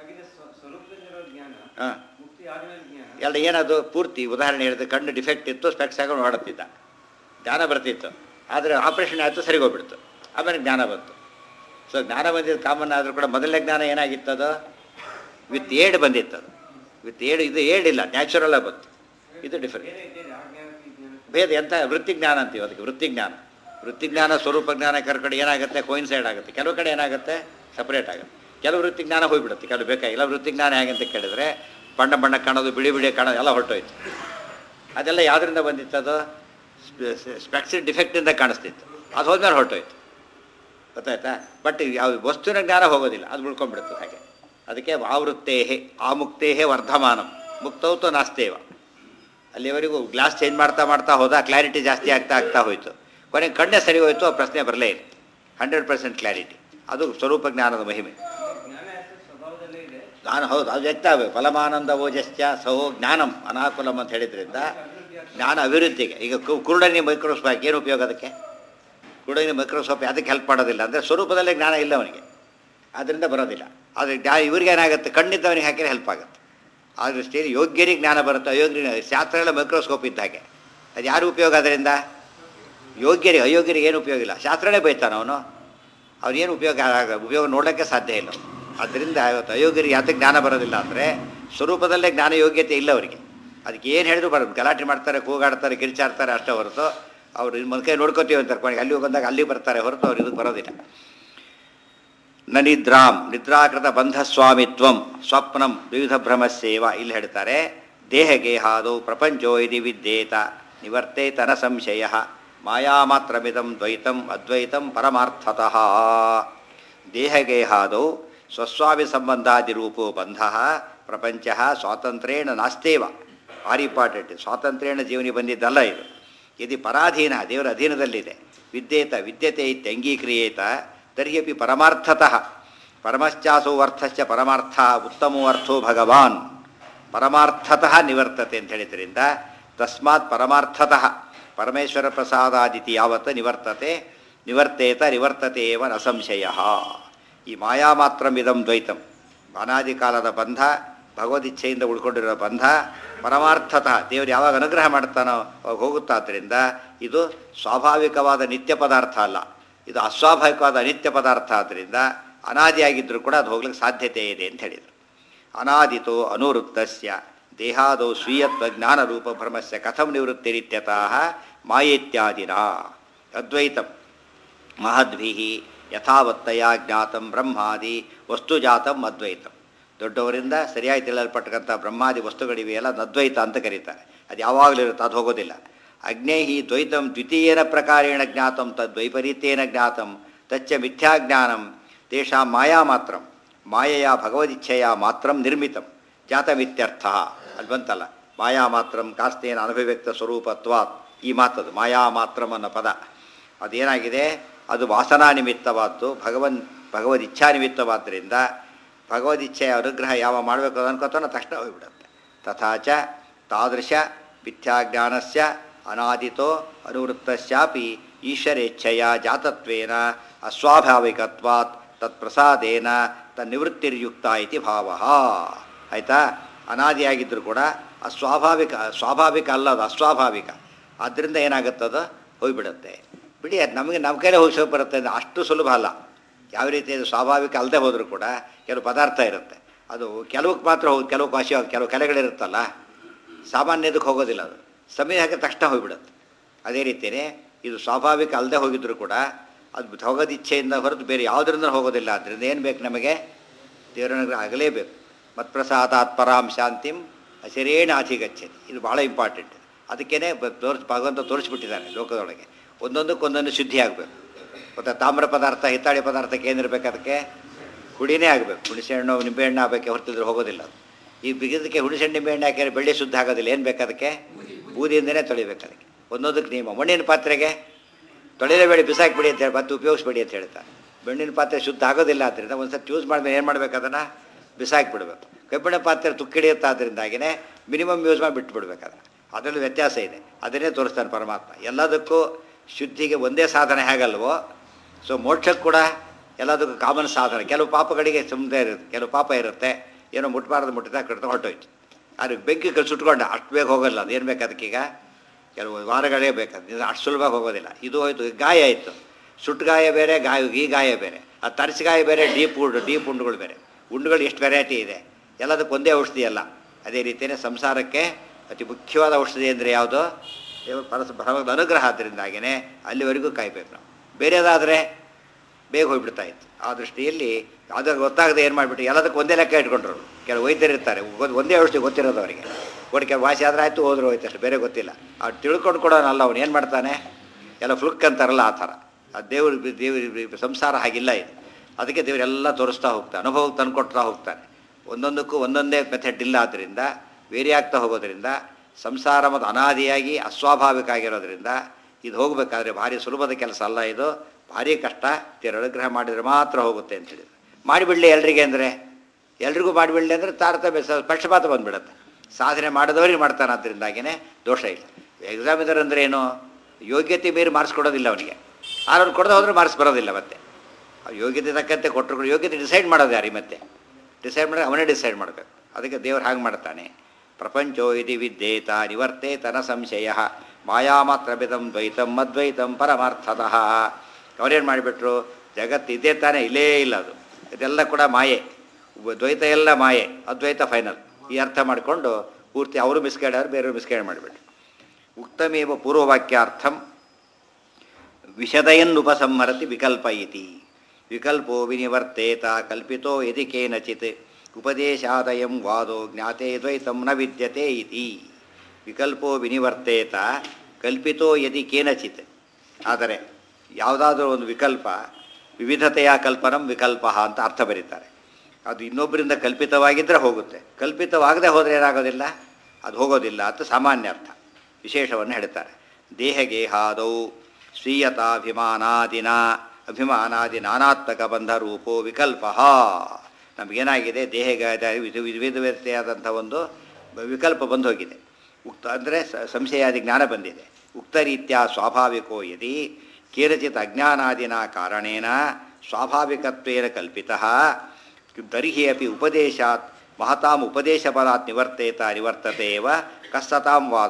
Speaker 1: ಹಾಂ ಎಲ್ಲ ಏನದು ಪೂರ್ತಿ ಉದಾಹರಣೆ ಹೇಳಿದ್ರೆ ಕಣ್ಣು ಡಿಫೆಕ್ಟ್ ಇತ್ತು ಸ್ಪೆಕ್ಸ್ ಹಾಕೊಂಡು ನೋಡುತ್ತಿದ್ದ ಜ್ಞಾನ ಬರ್ತಿತ್ತು ಆದರೆ ಆಪ್ರೇಷನ್ ಆಯಿತು ಸರಿಗೆ ಹೋಗ್ಬಿಡ್ತು ಆಮೇಲೆ ಜ್ಞಾನ ಬಂತು ಸೊ ಜ್ಞಾನ ಬಂದಿದ್ದು ಕಾಮನ್ ಆದರೂ ಕೂಡ ಮೊದಲನೇ ಜ್ಞಾನ ಏನಾಗಿತ್ತು ಅದು ವಿತ್ ಏಡ್ ಬಂದಿತ್ತು ಅದು ವಿತ್ ಏಡ್ ಇದು ಏಡಿಲ್ಲ ನ್ಯಾಚುರಲಾಗಿ ಬಂತು ಇದು ಡಿಫರೆಂಟ್ ಭೇದ ಎಂಥ ವೃತ್ತಿಜ್ಞಾನ ಅಂತೀವಿ ಅದಕ್ಕೆ ವೃತ್ತಿಜ್ಞಾನ ವೃತ್ತಿಜ್ಞಾನ ಸ್ವರೂಪ ಜ್ಞಾನ ಕೆಲವು ಕಡೆ ಏನಾಗುತ್ತೆ ಕೋಯಿನ್ಸೈಡ್ ಆಗುತ್ತೆ ಕೆಲವು ಕಡೆ ಏನಾಗುತ್ತೆ ಸಪ್ರೇಟ್ ಆಗುತ್ತೆ ಕೆಲವು ವೃತ್ತಿಜ್ಞಾನ ಹೋಗ್ಬಿಡುತ್ತೆ ಕೆಲವು ಬೇಕಾಗಿಲ್ಲ ವೃತ್ತಿಜ್ಞಾನ ಹೇಗೆ ಅಂತ ಕೇಳಿದ್ರೆ ಬಣ್ಣ ಬಣ್ಣ ಕಾಣೋದು ಬಿಳಿ ಬಿಳಿ ಕಾಣೋದು ಎಲ್ಲ ಹೊರಟೋಯ್ತು ಅದೆಲ್ಲ ಯಾವುದರಿಂದ ಬಂದಿತ್ತು ಅದು ಸ್ಪೆಕ್ಸಿನ್ ಡಿಫೆಕ್ಟಿಂದ ಕಾಣಿಸ್ತಿತ್ತು ಅದು ಹೋದ್ಮೇಲೆ ಹೊರಟೋಯ್ತು ಗೊತ್ತಾಯ್ತಾ ಬಟ್ ಯಾವ ವಸ್ತುವಿನ ಜ್ಞಾನ ಹೋಗೋದಿಲ್ಲ ಅದು ಉಳ್ಕೊಂಡ್ಬಿಡುತ್ತೆ ಹಾಗೆ ಅದಕ್ಕೆ ಆವೃತ್ತೇಹೆ ಆಮುಕ್ತೇಹೆ ವರ್ಧಮಾನಂ ಮುಕ್ತೌತು ನಾಸ್ತೇವ ಅಲ್ಲಿವರೆಗೂ ಗ್ಲಾಸ್ ಚೇಂಜ್ ಮಾಡ್ತಾ ಮಾಡ್ತಾ ಹೋದ ಕ್ಲಾರಿಟಿ ಜಾಸ್ತಿ ಆಗ್ತಾ ಆಗ್ತಾ ಹೋಯಿತು ಕೊನೆಗೆ ಕಣ್ಣೇ ಸರಿ ಹೋಯಿತು ಆ ಪ್ರಶ್ನೆ ಬರಲೇ ಇಲ್ಲ ಹಂಡ್ರೆಡ್ ಪರ್ಸೆಂಟ್ ಕ್ಲಾರಿಟಿ ಅದು ಸ್ವರೂಪ ಜ್ಞಾನದ ಮಹಿಮೆ ಜ್ಞಾನ ಹೌದು ಅದು ವ್ಯಕ್ತ ಆಗಬೇಕು ಫಲಮಾನಂದ ಓಜಶ್ಚ ಸಹೋ ಜ್ಞಾನಂ ಅನಾಕುಲಂ ಅಂತ ಹೇಳಿದ್ರಿಂದ ಜ್ಞಾನ ಅಭಿವೃದ್ಧಿಗೆ ಈಗ ಕು- ಕುರುಡನಿ ಮೈಕ್ರೋಸ್ಕೋಪ್ ಏನು ಉಪಯೋಗ ಅದಕ್ಕೆ ಕುರುಡನಿ ಮೈಕ್ರೋಸ್ಕೋಪ್ ಅದಕ್ಕೆ ಹೆಲ್ಪ್ ಮಾಡೋದಿಲ್ಲ ಅಂದರೆ ಸ್ವರೂಪದಲ್ಲೇ ಜ್ಞಾನ ಇಲ್ಲ ಅವನಿಗೆ ಆದ್ದರಿಂದ ಬರೋದಿಲ್ಲ ಆದರೆ ಜ್ಞಾನ ಇವ್ರಿಗೆ ಏನಾಗುತ್ತೆ ಕಣ್ಣಿದ್ದವನಿಗೆ ಹಾಕಿದ್ರೆ ಹೆಲ್ಪ್ ಆಗುತ್ತೆ ಆ ದೃಷ್ಟಿಯಲ್ಲಿ ಯೋಗ್ಯರಿಗೆ ಜ್ಞಾನ ಬರುತ್ತೆ ಅಯೋಗ್ಯರಿಗೆ ಶಾಸ್ತ್ರ ಎಲ್ಲ ಮೈಕ್ರೋಸ್ಕೋಪ್ ಇದ್ದ ಹಾಗೆ ಅದು ಯಾರು ಉಪಯೋಗ ಅದರಿಂದ ಯೋಗ್ಯರಿಗೆ ಅಯೋಗ್ಯರಿಗೆ ಏನು ಉಪಯೋಗ ಇಲ್ಲ ಶಾಸ್ತ್ರನೇ ಬೈತಾನೆ ಅವನು ಅವ್ರೇನು ಉಪಯೋಗ ಆಗ- ಉಪಯೋಗ ನೋಡೋಕ್ಕೆ ಸಾಧ್ಯ ಇಲ್ಲ ಅದರಿಂದ ಇವತ್ತು ಅಯೋಗ್ಯರಿಗೆ ಯಾತಕ್ಕೆ ಜ್ಞಾನ ಬರೋದಿಲ್ಲ ಅಂದರೆ ಸ್ವರೂಪದಲ್ಲೇ ಜ್ಞಾನ ಯೋಗ್ಯತೆ ಇಲ್ಲ ಅವರಿಗೆ ಅದಕ್ಕೆ ಏನು ಹೇಳಿದ್ರು ಬರೋದು ಗಲಾಟೆ ಮಾಡ್ತಾರೆ ಕೂಗಾಡ್ತಾರೆ ಕಿರ್ಚಾಡ್ತಾರೆ ಅಷ್ಟೇ ಹೊರತು ಅವ್ರು ಇನ್ನು ಕೈ ನೋಡ್ಕೋತೀವಿ ಅಂತ ಕರ್ಕೊಂಡು ಅಲ್ಲಿ ಬಂದಾಗ ಅಲ್ಲಿ ಬರ್ತಾರೆ ಹೊರತು ಅವ್ರು ಇದಕ್ಕೆ ಬರೋದಿಲ್ಲ ನ ನಿದ್ರಾಂ ನಿದ್ರಾಕೃತ ಬಂಧಸ್ವಾಮಿತ್ವಂ ಸ್ವಪ್ನಂ ದ್ವಿವಿಧ ಭ್ರಮಸ್ಯೇವ ಇಲ್ಲಿ ಹೇಳ್ತಾರೆ ದೇಹಗೇಹಾದೌ ಪ್ರಪಂಚೋ ಇತಿ ವಿದ್ಯೇತ ನಿವರ್ತೇತನ ಸಂಶಯ ಮಾಯಾಮಾತ್ರಮಿದಂ ದ್ವೈತಂ ಅದ್ವೈತಂ ಪರಮಾರ್ಥತಃ ದೇಹಗೇಹಾದೌ ಸ್ವಸ್ವಾಮಿ ಸಂಬಂಧಾದಿರೂಪೋ ಬಂಧ ಪ್ರಪಂಚ ಸ್ವಾತಂತ್ರ್ಯೇಣ ನಾಸ್ತೇವ ಭಾರಿ ಇಂಪಾರ್ಟೆಂಟ್ ಸ್ವಾತಂತ್ರ್ಯೇಣ ಜೀವನಿ ಬಂದಿದ್ದಲ್ಲ ಇದು ಯದಿ ಪರಾಧೀನ ದೇವರ ಅಧೀನದಲ್ಲಿದೆ ವಿದ್ಯೇತ ವಿದ್ಯತೆ ಇತ್ಯಂಗೀಕ್ರಿಯೇತ ತರ್ಹಿ ಅಪಿ ಪರಮಾರ್ಥತಃ ಪರಮಶ್ಚಾಸೋ ಅರ್ಥಶ್ಚ ಪರಮಾರ್ಥ ಉತ್ತಮೋ ಅರ್ಥೋ ಭಗವಾನ್ ಪರಮಾರ್ಥತಃ ನಿವರ್ತತೆ ಅಂತ ಹೇಳಿದ್ರಿಂದ ತಸ್ಮಾತ್ ಪರಮಾರ್ಥತಃ ಪರಮೇಶ್ವರ ಪ್ರಸಾದಾದಿತಿ ಯಾವತ್ತು ನಿವರ್ತತೆ ನಿವರ್ತೇತ ನಿವರ್ತತೆ ಏವ ನ ಸಂಶಯ ಈ ಮಾಯಾ ಮಾತ್ರಮಿದಂ ದ್ವೈತಂ ಅನಾದಿ ಕಾಲದ ಬಂಧ ಭಗವದಿಚ್ಛೆಯಿಂದ ಉಳ್ಕೊಂಡಿರೋ ಬಂಧ ಪರಮಾರ್ಥತಃ ದೇವರು ಯಾವಾಗ ಅನುಗ್ರಹ ಮಾಡ್ತಾನೋ ಅವಾಗ ಹೋಗುತ್ತಾದ್ರಿಂದ ಇದು ಸ್ವಾಭಾವಿಕವಾದ ನಿತ್ಯ ಪದಾರ್ಥ ಅಲ್ಲ ಇದು ಅಸ್ವಾಭಾವಿಕವಾದ ಅನಿತ್ಯ ಪದಾರ್ಥ ಆದ್ದರಿಂದ ಅನಾದಿಯಾಗಿದ್ದರೂ ಕೂಡ ಅದು ಹೋಗ್ಲಿಕ್ಕೆ ಸಾಧ್ಯತೆ ಇದೆ ಅಂತ ಹೇಳಿದರು ಅನಾದಿತೋ ಅನುವೃತ್ತಸ್ಯ ದೇಹಾದೋ ಸ್ವೀಯತ್ವ ಜ್ಞಾನರೂಪ ಭ್ರಮಸ್ಯ ಕಥಂ ನಿವೃತ್ತಿರಿತ್ಯತಃ ಮಾಯೇತ್ಯಾದಿನ ಅದ್ವೈತಂ ಮಹದ್ಭಿ ಯಥಾವತ್ತಯ ಜ್ಞಾತಂ ಬ್ರಹ್ಮಾದಿ ವಸ್ತುಜಾತಂ ಅದ್ವೈತಂ ದೊಡ್ಡವರಿಂದ ಸರಿಯಾಗಿ ತಿಳಿಯಲ್ಪಟ್ಟಂಥ ಬ್ರಹ್ಮಾದಿ ವಸ್ತುಗಳಿವೆಯಲ್ಲ ಅದು ಅದ್ವೈತ ಅಂತ ಕರೀತಾರೆ ಅದು ಯಾವಾಗಲೂ ಇರುತ್ತೆ ಅದು ಹೋಗೋದಿಲ್ಲ ಅಗ್ನೇಹಿ ದ್ವೈತಂ ದ್ವಿತೀಯೇನ ಪ್ರಕಾರೇಣ ಜ್ಞಾತಂ ತದ್ವೈಪರೀತ್ಯೇನ ಜ್ಞಾತಂ ತಚ್ಚ ಮಿಥ್ಯಾಜ್ಞಾನಂ ತೇಷಾಂ ಮಾಯಾ ಮಾತ್ರಂ ಮಾಯೆಯ ಭಗವದಿಚ್ಛೆಯ ಮಾತ್ರಂ ನಿರ್ಮಿತಂ ಜಾತಮಿತ್ಯರ್ಥ ಅಲ್ಲಿ ಬಂತಲ್ಲ ಮಾಯಾ ಮಾತ್ರಂ ಕಾಸ್ತೇನ ಅನಭಿವ್ಯಕ್ತ ಸ್ವರೂಪತ್ವಾತ್ ಈ ಮಾತದು ಮಾಯಾ ಮಾತ್ರಂ ಅನ್ನೋ ಪದ ಅದೇನಾಗಿದೆ ಅದು ವಾಸನಾ ನಿಮಿತ್ತವಾದ್ದು ಭಗವನ್ ಭಗವದಿಚ್ಛಾ ನಿಮಿತ್ತವಾದ್ದರಿಂದ ಭಗವದಿಚ್ಛೆಯ ಅನುಗ್ರಹ ಯಾವ ಮಾಡಬೇಕು ಅನ್ಕೋತಾನೋ ತಕ್ಷಣ ಹೋಗ್ಬಿಡುತ್ತೆ ತಥಾಚ ತಾದೃಶ ಮಿಥ್ಯಾಜ್ಞಾನಸ್ಯ ಅನಾದಿತೋ ಅನುವೃತ್ತಸ್ಯಾಪಿ ಈಶ್ವರೇಚ್ಛೆಯ ಜಾತತ್ವೇನ ಅಸ್ವಾಭಾವಿಕತ್ವಾತ್ ತತ್ಪ್ರಸಾದೇನ ತನ್ನಿವೃತ್ತಿರ್ಯುಕ್ತ ಇತಿ ಭಾವ ಆಯಿತಾ ಅನಾದಿಯಾಗಿದ್ದರೂ ಕೂಡ ಅಸ್ವಾಭಾವಿಕ ಸ್ವಾಭಾವಿಕ ಅಲ್ಲ ಅದು ಅಸ್ವಾಭಾವಿಕ ಆದ್ದರಿಂದ ಏನಾಗುತ್ತದು ಹೋಗಿಬಿಡುತ್ತೆ ಬಿಡಿ ಅದು ನಮಗೆ ನಮ್ಮ ಕೈಲೇ ಹೋಗಿಸೋಕೆ ಬರುತ್ತೆ ಅಂದ್ರೆ ಅಷ್ಟು ಸುಲಭ ಅಲ್ಲ ಯಾವ ರೀತಿ ಅದು ಸ್ವಾಭಾವಿಕ ಅಲ್ಲದೆ ಹೋದರೂ ಕೂಡ ಕೆಲವು ಪದಾರ್ಥ ಇರುತ್ತೆ ಅದು ಕೆಲವಕ್ಕೆ ಮಾತ್ರ ಹೋಗಿ ಕೆಲವು ವಾಸಿ ಕೆಲವು ಕಲೆಗಳಿರುತ್ತಲ್ಲ ಸಾಮಾನ್ಯದಕ್ಕೆ ಹೋಗೋದಿಲ್ಲ ಅದು ಸಮಯ ಹಾಕಿದ ತಕ್ಷಣ ಹೋಗಿಬಿಡುತ್ತೆ ಅದೇ ರೀತಿಯೇ ಇದು ಸ್ವಾಭಾವಿಕ ಅಲ್ಲದೆ ಹೋಗಿದ್ರು ಕೂಡ ಅದು ಹೋಗೋದು ಇಚ್ಛೆಯಿಂದ ಹೊರತು ಬೇರೆ ಯಾವುದರಿಂದ ಹೋಗೋದಿಲ್ಲ ಆದ್ದರಿಂದ ಏನು ಬೇಕು ನಮಗೆ ದೇವರನುಗ್ರಹ ಆಗಲೇಬೇಕು ಮತ್ಪ್ರಸಾದಾತ್ ಪರಾಂ ಶಾಂತಿಂ ಹಸಿರೇಣ ಅಧಿಗಚ್ಚತಿ ಇದು ಭಾಳ ಇಂಪಾರ್ಟೆಂಟ್ ಅದಕ್ಕೇ ತೋರಿಸ್ ಭಗವಂತ ತೋರಿಸ್ಬಿಟ್ಟಿದ್ದಾನೆ ಲೋಕದೊಳಗೆ ಒಂದೊಂದಕ್ಕೊಂದೊಂದು ಶುದ್ಧಿ ಆಗಬೇಕು ಮತ್ತು ತಾಮ್ರ ಪದಾರ್ಥ ಹಿತ್ತಾಳೆ ಪದಾರ್ಥಕ್ಕೆ ಏನಿರಬೇಕು ಅದಕ್ಕೆ ಹುಡಿನೇ ಆಗಬೇಕು ಹುಣಸೆಹಣ್ಣು ನಿಂಬೆಹಣ್ಣು ಆಗಬೇಕು ಹೊರತಿದ್ರೆ ಹೋಗೋದಿಲ್ಲ ಅದು ಈ ಬಿಗಿದಕ್ಕೆ ಹುಣಸೆಹಣ್ಣು ನಿಂಬೆಹಣ್ಣು ಹಾಕಿದ್ರೆ ಬೆಳ್ಳಿ ಶುದ್ಧ ಆಗೋದಿಲ್ಲ ಏನು ಬೇಕು ಅದಕ್ಕೆ ಬೂದಿಯಿಂದನೇ ತೊಳಿಬೇಕು ಅದಕ್ಕೆ ಒಂದೊಂದಕ್ಕೆ ನಿಯಮ ಮಣ್ಣಿನ ಪಾತ್ರೆಗೆ ತೊಳೆಯಲೇಬೇಡಿ ಬಿಸಾಕಿಬಿಡಿ ಅಂತ ಹೇಳಿ ಮತ್ತೆ ಉಪಯೋಗಿಸ್ಬೇಡಿ ಅಂತ ಹೇಳ್ತಾರೆ ಮಣ್ಣಿನ ಪಾತ್ರೆ ಶುದ್ಧ ಆಗೋದಿಲ್ಲ ಆದ್ದರಿಂದ ಒಂದು ಸತಿ ಯೂಸ್ ಮಾಡಿದ್ರೆ ಏನು ಮಾಡ್ಬೇಕು ಅದನ್ನು ಬಿಸಾಕಿಬಿಡ್ಬೇಕು ಕಬ್ಬಿಣ ಪಾತ್ರೆ ತುಕ್ಕಿಡಿಯುತ್ತೆ ಆದ್ದರಿಂದಾಗಿನೇ ಮಿನಿಮಮ್ ಯೂಸ್ ಮಾಡಿ ಬಿಟ್ಬಿಡ್ಬೇಕು ಅದನ್ನು ಅದರಲ್ಲಿ ವ್ಯತ್ಯಾಸ ಇದೆ ಅದನ್ನೇ ತೋರಿಸ್ತಾನೆ ಪರಮಾತ್ಮ ಎಲ್ಲದಕ್ಕೂ ಶುದ್ಧಿಗೆ ಒಂದೇ ಸಾಧನ ಹೇಗಲ್ವೋ ಸೊ ಮೋಕ್ಷಕ್ಕೆ ಕೂಡ ಎಲ್ಲದಕ್ಕೂ ಕಾಮನ್ ಸಾಧನ ಕೆಲವು ಪಾಪಗಳಿಗೆ ಸುಮ್ಮನೆ ಇರುತ್ತೆ ಕೆಲವು ಪಾಪ ಇರುತ್ತೆ ಏನೋ ಮುಟ್ಬಾರ್ದು ಮುಟ್ಟಿದ ಕಡ್ತಾ ಹೊರಟೋಯ್ತು ಆದರೆ ಬೆಂಕಿ ಕಲ್ ಸುಟ್ಕೊಂಡ ಅಷ್ಟು ಬೇಗ ಹೋಗಲ್ಲ ಅದು ಏನು ಬೇಕು ಅದಕ್ಕೀಗ ಕೆಲವು ವಾರಗಳೇ ಬೇಕಾದ ಇದು ಅಷ್ಟು ಸುಲಭ ಹೋಗೋದಿಲ್ಲ ಇದು ಹೋಯ್ತು ಗಾಯ ಆಯಿತು ಸುಟ್ಟು ಗಾಯ ಬೇರೆ ಗಾಯ ಈ ಗಾಯ ಬೇರೆ ಆ ತರಿಸಿ ಗಾಯ ಬೇರೆ ಡೀಪ್ ಉಂಡು ಡೀಪ್ ಉಂಡುಗಳು ಬೇರೆ ಉಂಡುಗಳು ಎಷ್ಟು ವೆರೈಟಿ ಇದೆ ಎಲ್ಲದಕ್ಕೆ ಒಂದೇ ಔಷಧಿ ಅಲ್ಲ ಅದೇ ರೀತಿಯೇ ಸಂಸಾರಕ್ಕೆ ಅತಿ ಮುಖ್ಯವಾದ ಔಷಧಿ ಅಂದರೆ ಯಾವುದು ದೇವರು ಪರಸ ಭಗವಂತ ಅನುಗ್ರಹ ಆದ್ದರಿಂದಾಗಿಯೇ ಅಲ್ಲಿವರೆಗೂ ಕಾಯಬೇಕು ನಾವು ಬೇರೆದಾದರೆ ಬೇಗ ಹೋಗ್ಬಿಡ್ತಾ ಇತ್ತು ಆ ದೃಷ್ಟಿಯಲ್ಲಿ ಅದು ಗೊತ್ತಾಗದೆ ಏನು ಮಾಡಿಬಿಟ್ಟು ಎಲ್ಲದಕ್ಕೂ ಒಂದೇ ಲೆಕ್ಕ ಇಟ್ಕೊಂಡ್ರು ಕೆಲವು ವೈದ್ಯರು ಇರ್ತಾರೆ ಒಂದ್- ಒಂದೇ ಔಷಧಿ ಗೊತ್ತಿರೋದು ಅವರಿಗೆ ಕೊಡಿ ಕೆಲವು ವಾಸಿ ಆದರೆ ಆಯಿತು ಹೋದ್ರು ಹೋಯ್ತು ಅಷ್ಟೇ ಬೇರೆ ಗೊತ್ತಿಲ್ಲ ಅವ್ರು ತಿಳ್ಕೊಂಡು ಕೊಡೋನಲ್ಲ ಅವನು ಏನು ಮಾಡ್ತಾನೆ ಎಲ್ಲ ಫ್ಲುಕ್ ಅಂತಾರಲ್ಲ ಆ ಥರ ಆ ದೇವ್ರ ದೇವ್ರ ಸಂಸಾರ ಹಾಗಿಲ್ಲ ಇದು ಅದಕ್ಕೆ ದೇವರೆಲ್ಲ ತೋರಿಸ್ತಾ ಹೋಗ್ತಾನೆ ಅನುಭವಕ್ಕೆ ತಂದುಕೊಡ್ತಾ ಹೋಗ್ತಾನೆ ಒಂದೊಂದಕ್ಕೂ ಒಂದೊಂದೇ ಮೆಥಡ್ ಇಲ್ಲ ಆದ್ದರಿಂದ ವೇರಿ ಆಗ್ತಾ ಹೋಗೋದ್ರಿಂದ ಸಂಸಾರ ಮತ್ತು ಅನಾದಿಯಾಗಿ ಅಸ್ವಾಭಾವಿಕ ಆಗಿರೋದ್ರಿಂದ ಇದು ಹೋಗಬೇಕಾದ್ರೆ ಭಾರಿ ಸುಲಭದ ಕೆಲಸ ಅಲ್ಲ ಇದು ಭಾರಿ ಕಷ್ಟ ದೇವರ ಅನುಗ್ರಹ ಮಾಡಿದರೆ ಮಾತ್ರ ಹೋಗುತ್ತೆ ಅಂತ ಹೇಳಿದ್ರು ಮಾಡಿಬಿಡಲಿ ಎಲ್ರಿಗೆ ಅಂದರೆ ಎಲ್ರಿಗೂ ಮಾಡಿಬಿಡಲಿ ಅಂದರೆ ತಾರತಮ್ಯ ಸ- ಪಕ್ಷಪಾತ ಬಂದ್ಬಿಡುತ್ತೆ ಸಾಧನೆ ಮಾಡಿದವರಿಗೆ ಮಾಡ್ತಾನೆ ಅದರಿಂದಾಗಿಯೇ ದೋಷ ಇಲ್ಲ ಎಕ್ಸಾಮಿನರ್ ಅಂದರೆ ಏನು ಯೋಗ್ಯತೆ ಮೀರಿ ಮಾರ್ಕ್ಸ್ ಕೊಡೋದಿಲ್ಲ ಅವನಿಗೆ ಅವ್ರು ಕೊಡದೆ ಹೋದ್ರೆ ಮಾರ್ಕ್ಸ್ ಬರೋದಿಲ್ಲ ಮತ್ತೆ ಆ ಯೋಗ್ಯತೆ ತಕ್ಕಂತೆ ಕೊಟ್ಟರು ಕೂಡ ಯೋಗ್ಯತೆ ಡಿಸೈಡ್ ಮಾಡೋದು ಯಾರಿ ಮತ್ತೆ ಡಿಸೈಡ್ ಮಾಡಿ ಅವನೇ ಡಿಸೈಡ್ ಮಾಡಬೇಕು ಅದಕ್ಕೆ ದೇವ್ರು ಹಾಗೆ ಮಾಡ್ತಾನೆ ಪ್ರಪಂಚೋ ಇತಿ ವಿದ್ಯೇತ ನಿವರ್ತೇತನ ಸಂಶಯ ಮಾಯಾ ಮಾತ್ರ ಬಿದಂ ದ್ವೈತಂ ಅದ್ವೈತಂ ಪರಮಾರ್ಥತಃ ಅವ್ರೇನು ಮಾಡಿಬಿಟ್ರು ಜಗತ್ತು ಇದೇ ತಾನೇ ಇಲ್ಲೇ ಇಲ್ಲ ಅದು ಇದೆಲ್ಲ ಕೂಡ ಮಾಯೆ ಉ- ದ್ವೈತ ಎಲ್ಲ ಮಾಯೆ ಅದ್ವೈತ ಫೈನಲ್ ಈ ಅರ್ಥ ಮಾಡಿಕೊಂಡು ಪೂರ್ತಿ ಅವರು ಮಿಸ್ಗೈಡ್ ಬೇರೆಯವರು ಮಿಸ್ಗೈಡ್ ಮಾಡಿಬಿಟ್ರು ಉಕ್ತಮೇವ ಪೂರ್ವವಾಕ್ಯಾರ್ಥಂ ವಿಶದಯನ್ನುಪಸಂಹರತಿ ವಿಕಲ್ಪ ಇತಿ ವಿಕಲ್ಪೋ ವಿನಿವರ್ತೇತ ಕಲ್ಪಿತೋ ಯದಿ ಕೇನಚಿತ್ ಉಪದೇಶಾದಯಂ ವಾದೋ ಜ್ಞಾತೆ ದ್ವೈತಂ ನ ವಿದ್ಯತೆ ಇತಿ ವಿಕಲ್ಪೋ ವಿನಿವರ್ತೇತ ಕಲ್ಪಿತೋ ಯದಿ ಕೇನಚಿತ್ ಆದರೆ ಯಾವುದಾದ್ರೂ ಒಂದು ವಿಕಲ್ಪ ವಿವಿಧತೆಯ ಕಲ್ಪನಂ ವಿಕಲ್ಪ ಅಂತ ಅರ್ಥ ಬರೀತಾರೆ ಅದು ಇನ್ನೊಬ್ಬರಿಂದ ಕಲ್ಪಿತವಾಗಿದ್ದರೆ ಹೋಗುತ್ತೆ ಕಲ್ಪಿತವಾಗದೆ ಹೋದರೆ ಏನಾಗೋದಿಲ್ಲ ಅದು ಹೋಗೋದಿಲ್ಲ ಅಂತ ಸಾಮಾನ್ಯ ಅರ್ಥ ವಿಶೇಷವನ್ನು ಹೇಳ್ತಾರೆ ದೇಹಗೇಹಾದೌ ಸ್ವೀಯತಾಭಿಮಾನಾದಿನ ಅಭಿಮಾನಾದಿ ನಾನಾತ್ಮಕ ಬಂಧ ರೂಪೋ ವಿಕಲ್ಪ ನಮಗೇನಾಗಿದೆ ದೇಹಗಾದ ವಿಧ ವಿಧ ವ್ಯತ್ಯಾದಂಥ ಒಂದು ವಿಕಲ್ಪ ಬಂದು ಹೋಗಿದೆ ಉಕ್ತ ಅಂದರೆ ಸಂಶಯಾದಿ ಜ್ಞಾನ ಬಂದಿದೆ ಉಕ್ತ ರೀತ್ಯ ಸ್ವಾಭಾವಿಕೋ ಯದಿ ಕೇನಚಿತ್ ಅಜ್ಞಾನಾದಿನ ಕಾರಣೇನ ಸ್ವಾಭಾವಿಕತ್ವೇನ ಕಲ್ಪಿತಃ ತರ್ಹಿ ಅಪಿ ಉಪದೇಶಾತ್ ಮಹತಾಂ ಉಪದೇಶಫಲಾತ್ ನಿವರ್ತೇತ ನಿವರ್ತತೆ ಏವ ಕಸ್ತತಾಂ ವಾದ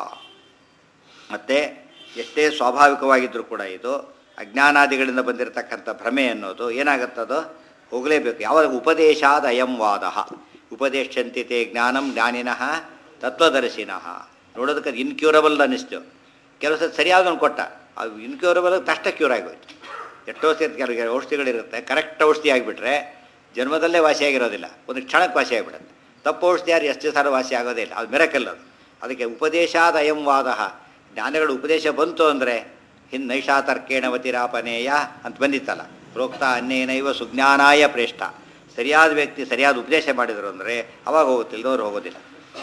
Speaker 1: ಮತ್ತು ಎಷ್ಟೇ ಸ್ವಾಭಾವಿಕವಾಗಿದ್ದರೂ ಕೂಡ ಇದು ಅಜ್ಞಾನಾದಿಗಳಿಂದ ಬಂದಿರತಕ್ಕಂಥ ಭ್ರಮೆ ಅನ್ನೋದು ಏನಾಗುತ್ತದೋ ಹೋಗಲೇಬೇಕು ಯಾವಾಗ ಉಪದೇಶಾದ ಅಯಂ ವಾದ ಉಪದೇಶಂತಿತೆ ಜ್ಞಾನಂ ಜ್ಞಾನಿನಃ ತತ್ವದರ್ಶಿನಃ ನೋಡೋದಕ್ಕೆ ಅದು ಇನ್ಕ್ಯೂರಬಲ್ ಅನ್ನಿಸ್ತು ಕೆಲವು ಸಲ ಸರಿಯಾದವನು ಕೊಟ್ಟ ಅದು ಇನ್ಕ್ಯೂರಬಲ್ ತಷ್ಟ ಕ್ಯೂರ್ ಆಗೋಯ್ತು ಎಷ್ಟೋ ಸೇರಿ ಕೆಲವು ಔಷಧಿಗಳಿರುತ್ತೆ ಕರೆಕ್ಟ್ ಔಷಧಿ ಆಗಿಬಿಟ್ರೆ ಜನ್ಮದಲ್ಲೇ ವಾಸಿಯಾಗಿರೋದಿಲ್ಲ ಒಂದು ಕ್ಷಣಕ್ಕೆ ವಾಸಿ ಆಗಿಬಿಡುತ್ತೆ ತಪ್ಪು ಔಷಧಿ ಯಾರು ಎಷ್ಟು ಸಾರ ವಾಸಿ ಆಗೋದೇ ಇಲ್ಲ ಅದು ಮೆರಕಲ್ಲ ಅದು ಅದಕ್ಕೆ ಉಪದೇಶಾದ ಅಯಂ ವಾದ ಜ್ಞಾನಗಳ ಉಪದೇಶ ಬಂತು ಅಂದರೆ ಹಿನ್ ನೈಷಾತರ್ಕೇಣವತಿರಾಪನೇಯ ಅಂತ ಬಂದಿತ್ತಲ್ಲ ಪ್ರೋಕ್ತ ಅನ್ನೇನೈವ ಸುಜ್ಞಾನಾಯ ಪ್ರೇಷ್ಠ ಸರಿಯಾದ ವ್ಯಕ್ತಿ ಸರಿಯಾದ ಉಪದೇಶ ಮಾಡಿದರು ಅಂದರೆ ಅವಾಗ ಹೋಗುತ್ತೆ ಇಲ್ದವ್ರು ಹೋಗೋದಿಲ್ಲ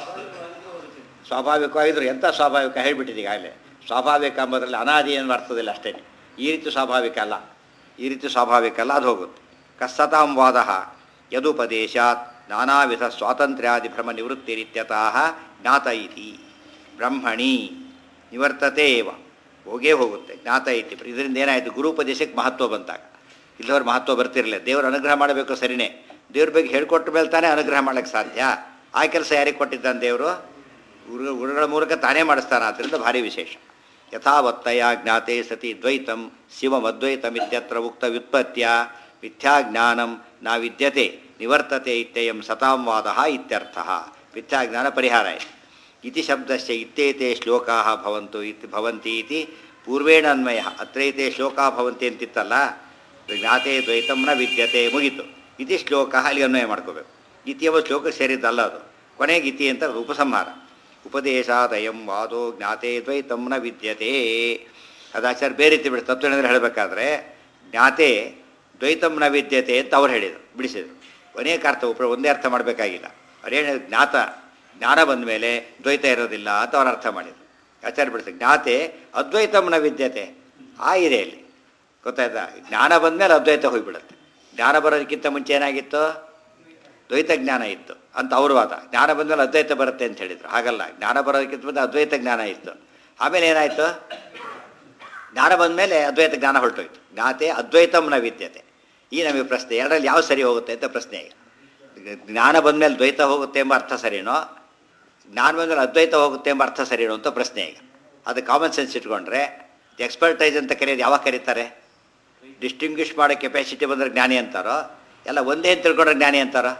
Speaker 1: ಸ್ವಾಭಾವಿಕವಾಗಿದ್ರು ಎಂಥ ಸ್ವಾಭಾವಿಕ ಹೇಳಿಬಿಟ್ಟಿದೆ ಈಗಾಗಲೇ ಸ್ವಾಭಾವಿಕ ಅಂಬೋದ್ರಲ್ಲಿ ಅನಾದಿ ಏನು ಅರ್ಥದಿಲ್ಲ ಅಷ್ಟೇ ಈ ರೀತಿ ಸ್ವಾಭಾವಿಕ ಅಲ್ಲ ಈ ರೀತಿ ಸ್ವಾಭಾವಿಕ ಅಲ್ಲ ಅದು ಹೋಗುತ್ತೆ ಕಸ್ಸತಾಂ ವಾದ ಯದುಪದೇಶಾತ್ ನಾನಾ ವಿಧ ಸ್ವಾತಂತ್ರ್ಯಾದಿ ಭ್ರಮ ನಿವೃತ್ತಿರಿತ್ಯತಃ ಜ್ಞಾತ ಇತಿ ಬ್ರಹ್ಮಣಿ ನಿವರ್ತತೆ ಏವ ಹೋಗೇ ಹೋಗುತ್ತೆ ಜ್ಞಾತ ಇತಿ ಇದರಿಂದ ಏನಾಯಿತು ಗುರುಪದೇಶಕ್ಕೆ ಮಹತ್ವ ಬಂತಾಗ ಇಲ್ಲವ್ರ ಮಹತ್ವ ಬರ್ತಿರಲಿಲ್ಲ ದೇವರು ಅನುಗ್ರಹ ಮಾಡಬೇಕು ಸರಿನೇ ದೇವ್ರ ಬಗ್ಗೆ ಹೇಳ್ಕೊಟ್ಟ ಮೇಲೆ ತಾನೇ ಅನುಗ್ರಹ ಮಾಡೋಕ್ಕೆ ಸಾಧ್ಯ ಆ ಕೆಲಸ ಯಾರಿಗೆ ಕೊಟ್ಟಿದ್ದಾನೆ ದೇವರು ಗುರು ಗುರುಗಳ ಮೂಲಕ ತಾನೇ ಮಾಡಿಸ್ತಾನೆ ಆದ್ದರಿಂದ ಭಾರಿ ವಿಶೇಷ ಯಥಾವತ್ತಯ ಜ್ಞಾತೆ ಸತಿ ದ್ವೈತಂ ಶಿವಮದ್ವೈತಮಿತ್ಯತ್ರ ಉಕ್ತ ವ್ಯುತ್ಪತ್ಯ ಮಿಥ್ಯಾಜ್ಞಾನಂ ನ ವಿದ್ಯತೆ ನಿವರ್ತತೆ ಇತ್ಯಯಂ ಸತಾಂ ವಾದ ಇತ್ಯರ್ಥ ಮಿಥ್ಯಾಜ್ಞಾನ ಪರಿಹಾರ ಇದೆ ಇತಿ ಶಬ್ದಸ್ಯ ಇತ್ಯೇತೆ ಶ್ಲೋಕಾ ಭವಂತು ಇತಿ ಭವಂತಿ ಇತಿ ಪೂರ್ವೇಣ ಅನ್ವಯ ಅತ್ರೈತೆ ಶ್ಲೋಕಾ ಭವಂತಿ ಅಂತಿತ್ತಲ್ಲ ಜ್ಞಾತೆ ದ್ವೈತಂ ನ ವಿದ್ಯತೆ ಮುಗೀತು ಇತಿ ಶ್ಲೋಕ ಅಲ್ಲಿ ಅನ್ವಯ ಮಾಡ್ಕೋಬೇಕು ಇತಿಯವ ಶ್ಲೋಕ ಸೇರಿದ್ದಲ್ಲ ಅದು ಕೊನೆಗೆ ಇತಿ ಅಂತ ಅದು ಉಪಸಂಹಾರ ಉಪದೇಶಾದಯಂ ವಾದೋ ಜ್ಞಾತೆ ದ್ವೈತಂ ನ ವಿದ್ಯತೆ ಅದು ಆಚಾರ್ಯ ಬೇರೆ ರೀತಿ ಬಿಡಿ ತತ್ವನೇಂದ್ರೆ ಹೇಳಬೇಕಾದ್ರೆ ಜ್ಞಾತೆ ದ್ವೈತಂ ನ ವಿದ್ಯತೆ ಅಂತ ಅವ್ರು ಹೇಳಿದರು ಬಿಡಿಸಿದರು ಅನೇಕ ಅರ್ಥ ಉಪ ಒಂದೇ ಅರ್ಥ ಮಾಡಬೇಕಾಗಿಲ್ಲ ಅವ್ರೇನು ಜ್ಞಾತ ಜ್ಞಾನ ಬಂದ ಮೇಲೆ ದ್ವೈತ ಇರೋದಿಲ್ಲ ಅಂತ ಅವ್ರು ಅರ್ಥ ಮಾಡಿದರು ಆಚಾರ್ಯ ಬಿಡಿಸಿ ಜ್ಞಾತೆ ಅದ್ವೈತಂ ನ ವಿದ್ಯತೆ ಆ ಇದೆ ಇಲ್ಲಿ ಗೊತ್ತಾಯ್ತಾ ಜ್ಞಾನ ಬಂದ ಮೇಲೆ ಅದ್ವೈತ ಹೋಗಿಬಿಡುತ್ತೆ ಜ್ಞಾನ ಬರೋದಕ್ಕಿಂತ ಮುಂಚೆ ಏನಾಗಿತ್ತು ದ್ವೈತ ಜ್ಞಾನ ಇತ್ತು ಅಂತ ಅವ್ರ ವಾದ ಜ್ಞಾನ ಬಂದಮೇಲೆ ಅದ್ವೈತ ಬರುತ್ತೆ ಅಂತ ಹೇಳಿದರು ಹಾಗಲ್ಲ ಜ್ಞಾನ ಬರೋದಕ್ಕಿಂತ ಮುಂದೆ ಅದ್ವೈತ ಜ್ಞಾನ ಇತ್ತು ಆಮೇಲೆ ಏನಾಯಿತು ಜ್ಞಾನ ಬಂದ ಮೇಲೆ ಅದ್ವೈತ ಜ್ಞಾನ ಹೊರಟೋಯ್ತು ಜ್ಞಾತೆ ಅದ್ವೈತಂನ ವಿದ್ಯತೆ ಈ ನಮಗೆ ಪ್ರಶ್ನೆ ಎರಡರಲ್ಲಿ ಯಾವ ಸರಿ ಹೋಗುತ್ತೆ ಅಂತ ಪ್ರಶ್ನೆ ಈಗ ಜ್ಞಾನ ಬಂದಮೇಲೆ ದ್ವೈತ ಹೋಗುತ್ತೆ ಎಂಬ ಅರ್ಥ ಸರಿನೋ ಜ್ಞಾನ ಬಂದಮೇಲೆ ಅದ್ವೈತ ಹೋಗುತ್ತೆ ಎಂಬ ಅರ್ಥ ಸರಿನೋ ಅಂತ ಪ್ರಶ್ನೆ ಈಗ ಅದು ಕಾಮನ್ ಸೆನ್ಸ್ ಇಟ್ಕೊಂಡ್ರೆ ಎಕ್ಸ್ಪರ್ಟೈಸ್ ಅಂತ ಕರೆಯೋದು ಯಾವಾಗ ಕರೀತಾರೆ ಡಿಸ್ಟಿಂಗ್ವಿಷ್ ಮಾಡೋ ಕೆಪಾಸಿಟಿ ಬಂದರೆ ಜ್ಞಾನಿ ಅಂತಾರೋ ಎಲ್ಲ ಒಂದೇ ಅಂತ ತಿಳ್ಕೊಂಡ್ರೆ ಜ್ಞಾನಿ ಅಂತಾರೋ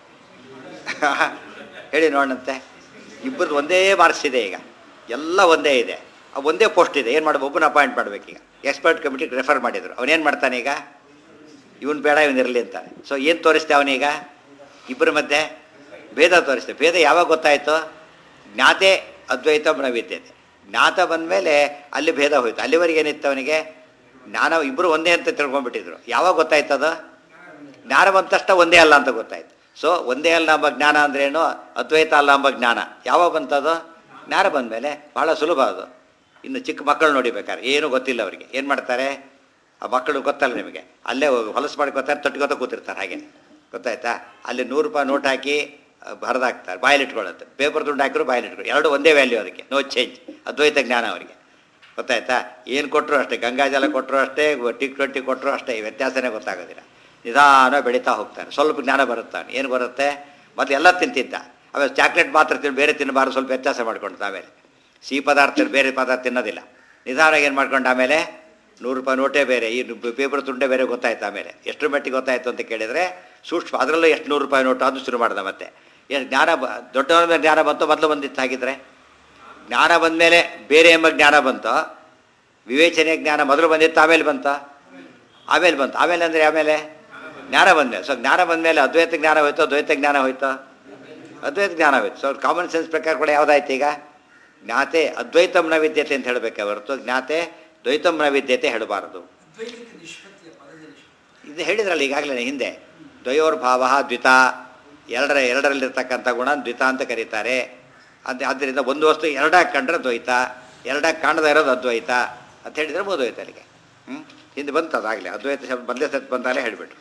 Speaker 1: ಹೇಳಿ ನೋಡಂತೆ ಇಬ್ಬರದ್ದು ಒಂದೇ ಮಾರ್ಕ್ಸ್ ಇದೆ ಈಗ ಎಲ್ಲ ಒಂದೇ ಇದೆ ಆ ಒಂದೇ ಪೋಸ್ಟ್ ಇದೆ ಏನು ಮಾಡ್ಬೇಕು ಒಬ್ಬನ ಅಪಾಯಿಂಟ್ ಮಾಡ್ಬೇಕೀಗ ಎಕ್ಸ್ಪರ್ಟ್ ಕಮಿಟಿಗೆ ರೆಫರ್ ಮಾಡಿದರು ಅವನೇನು ಮಾಡ್ತಾನೆ ಈಗ ಇವನು ಬೇಡ ಇವನು ಇರಲಿ ಅಂತಾನೆ ಸೊ ಏನು ತೋರಿಸ್ತೆ ಅವನೀಗ ಇಬ್ಬರ ಮಧ್ಯೆ ಭೇದ ತೋರಿಸ್ತೆ ಭೇದ ಯಾವಾಗ ಗೊತ್ತಾಯಿತು ಜ್ಞಾತೆ ಅದ್ವೈತ ನವಿದ್ಯತೆ ಜ್ಞಾತ ಬಂದಮೇಲೆ ಅಲ್ಲಿ ಭೇದ ಹೋಯ್ತು ಅಲ್ಲಿವರೆಗೆ ಏನಿತ್ತು ಅವನಿಗೆ ಜ್ಞಾನ ಇಬ್ಬರು ಒಂದೇ ಅಂತ ತಿಳ್ಕೊಂಡ್ಬಿಟ್ಟಿದ್ರು ಯಾವಾಗ ಗೊತ್ತಾಯ್ತು ಅದು ಜ್ಞಾನ ಬಂದ ತಕ್ಷಣ ಒಂದೇ ಅಲ್ಲ ಅಂತ ಗೊತ್ತಾಯ್ತು ಸೊ ಒಂದೇ ಅಲ್ಲ ಎಂಬ ಜ್ಞಾನ ಅಂದ್ರೇನು ಅದ್ವೈತ ಅಲ್ಲ ಎಂಬ ಜ್ಞಾನ ಯಾವಾಗ ಬಂತದು ಜ್ಞಾನ ಬಂದಮೇಲೆ ಬಹಳ ಸುಲಭ ಅದು ಇನ್ನು ಚಿಕ್ಕ ಮಕ್ಕಳು ನೋಡಿಬೇಕಾದ್ರೆ ಏನೂ ಗೊತ್ತಿಲ್ಲ ಅವರಿಗೆ ಏನು ಮಾಡ್ತಾರೆ ಆ ಮಕ್ಕಳು ಗೊತ್ತಲ್ಲ ನಿಮಗೆ ಅಲ್ಲೇ ಹೋಗಿ ಹೊಲಸು ಮಾಡ್ಕೋತಾರೆ ತೊಟ್ಟಿಗೋತ ಕೂತಿರ್ತಾರೆ ಹಾಗೆ ಗೊತ್ತಾಯ್ತಾ ಅಲ್ಲಿ ನೂರು ರೂಪಾಯಿ ನೋಟ್ ಹಾಕಿ ಬರೆದಾಕ್ತಾರೆ ಬಾಯಲ್ಲಿಟ್ಕೊಳ್ಳುತ್ತೆ ಪೇಪರ್ ದುಡ್ಡು ಹಾಕಿದ್ರು ಬಾಯಲ್ಲಿಟ್ಕೊಳ್ಳಿ ಎರಡು ಒಂದೇ ವ್ಯಾಲ್ಯೂ ಅದಕ್ಕೆ ನೋ ಚೇಂಜ್ ಅದ್ವೈತ ಜ್ಞಾನ ಅವರಿಗೆ ಗೊತ್ತಾಯ್ತಾ ಏನು ಕೊಟ್ಟರು ಅಷ್ಟೇ ಗಂಗಾಜಲ ಕೊಟ್ಟರು ಅಷ್ಟೇ ಟಿಕ್ ಟ್ವೆಂಟಿ ಕೊಟ್ಟರು ಅಷ್ಟೇ ಈ ವ್ಯತ್ಯಾಸನೇ ಗೊತ್ತಾಗೋದಿಲ್ಲ ನಿಧಾನ ಬೆಳೀತಾ ಹೋಗ್ತಾನೆ ಸ್ವಲ್ಪ ಜ್ಞಾನ ಬರುತ್ತಾನೆ ಏನು ಬರುತ್ತೆ ಮೊದಲು ಎಲ್ಲ ತಿಂತಿದ್ದ ಆಮೇಲೆ ಚಾಕ್ಲೇಟ್ ಮಾತ್ರ ತಿನ್ನು ಬೇರೆ ತಿನ್ನಬಾರ್ದು ಸ್ವಲ್ಪ ವ್ಯತ್ಯಾಸ ಮಾಡ್ಕೊಂಡು ಆಮೇಲೆ ಸಿಹಿ ಪದಾರ್ಥ ಬೇರೆ ಪದಾರ್ಥ ತಿನ್ನೋದಿಲ್ಲ ನಿಧಾನವಾಗಿ ಏನು ಮಾಡ್ಕೊಂಡು ಆಮೇಲೆ ನೂರು ರೂಪಾಯಿ ನೋಟೇ ಬೇರೆ ಈ ಪೇಪರ್ ತುಂಡೆ ಬೇರೆ ಗೊತ್ತಾಯ್ತು ಆಮೇಲೆ ಎಷ್ಟು ಮಟ್ಟಿಗೆ ಗೊತ್ತಾಯ್ತು ಅಂತ ಕೇಳಿದರೆ ಸೂಕ್ಷ್ಮ ಅದರಲ್ಲೂ ಎಷ್ಟು ನೂರು ರೂಪಾಯಿ ನೋಟು ಅದು ಶುರು ಮಾಡ್ದೆ ಮತ್ತೆ ಏನು ಜ್ಞಾನ ಬ ದೊಡ್ಡವರ ಮೇಲೆ ಜ್ಞಾನ ಬಂತು ಮೊದಲು ಬಂದಿತ್ತು ಹಾಗಿದ್ರೆ ಜ್ಞಾನ ಬಂದಮೇಲೆ ಬೇರೆ ಎಂಬ ಜ್ಞಾನ ಬಂತು ವಿವೇಚನೆ ಜ್ಞಾನ ಮೊದಲು ಬಂದಿತ್ತು ಆಮೇಲೆ ಬಂತ ಆಮೇಲೆ ಬಂತು ಆಮೇಲೆ ಅಂದರೆ ಆಮೇಲೆ ಜ್ಞಾನ ಬಂದಮೇಲೆ ಸೊ ಜ್ಞಾನ ಬಂದಮೇಲೆ ಅದ್ವೈತ ಜ್ಞಾನ ಹೋಯ್ತು ದ್ವೈತ ಜ್ಞಾನ ಹೋಯ್ತು ಅದ್ವೈತ ಜ್ಞಾನ ಹೋಯ್ತು ಸೊ ಕಾಮನ್ ಸೆನ್ಸ್ ಪ್ರಕಾರ ಕೂಡ ಯಾವುದಾಯ್ತು ಈಗ ಜ್ಞಾತೆ ಅದ್ವೈತಂನ ವಿದ್ಯತೆ ಅಂತ ಹೇಳಬೇಕೆ ಹೊರತು ಜ್ಞಾತೆ ದ್ವೈತಂನ ವಿದ್ಯತೆ ಹೇಳಬಾರದು
Speaker 2: ಅದ್ವೈತಕ್ಕೆ ನಿಷ್ಪತ್ತಿ ಪದದ ನಿಷ್ಪತ್ತಿ
Speaker 1: ಇದು ಹೇಳಿದ್ರಲ್ಲ ಈಗಾಗಲೇ ಹಿಂದೆ ದ್ವಯೋರ್ಭಾವ ದ್ವಿತ ಎರಡರ ಎರಡರಲ್ಲಿರ್ತಕ್ಕಂಥ ಗುಣ ದ್ವಿತ ಅಂತ ಕರೀತಾರೆ ಅದು ಆದ್ದರಿಂದ ಒಂದು ವಸ್ತು ಎರಡಾಗಿ ಕಂಡ್ರೆ ದ್ವೈತ ಎರಡಾಗಿ ಕಾಣದೇ ಇರೋದು ಅದ್ವೈತ ಅಂತ ಹೇಳಿದರೆ ಬೋಧೋಯ್ತು ಅಲ್ಲಿಗೆ ಹ್ಞೂ ಹಿಂದೆ ಬಂತು ಅದಾಗಲೇ ಅದ್ವೈತ ಶಬ್ದ ಬಂದೇ ಸತ್ ಬಂದಾಗಲೇ ಹೇಳಿಬಿಟ್ರು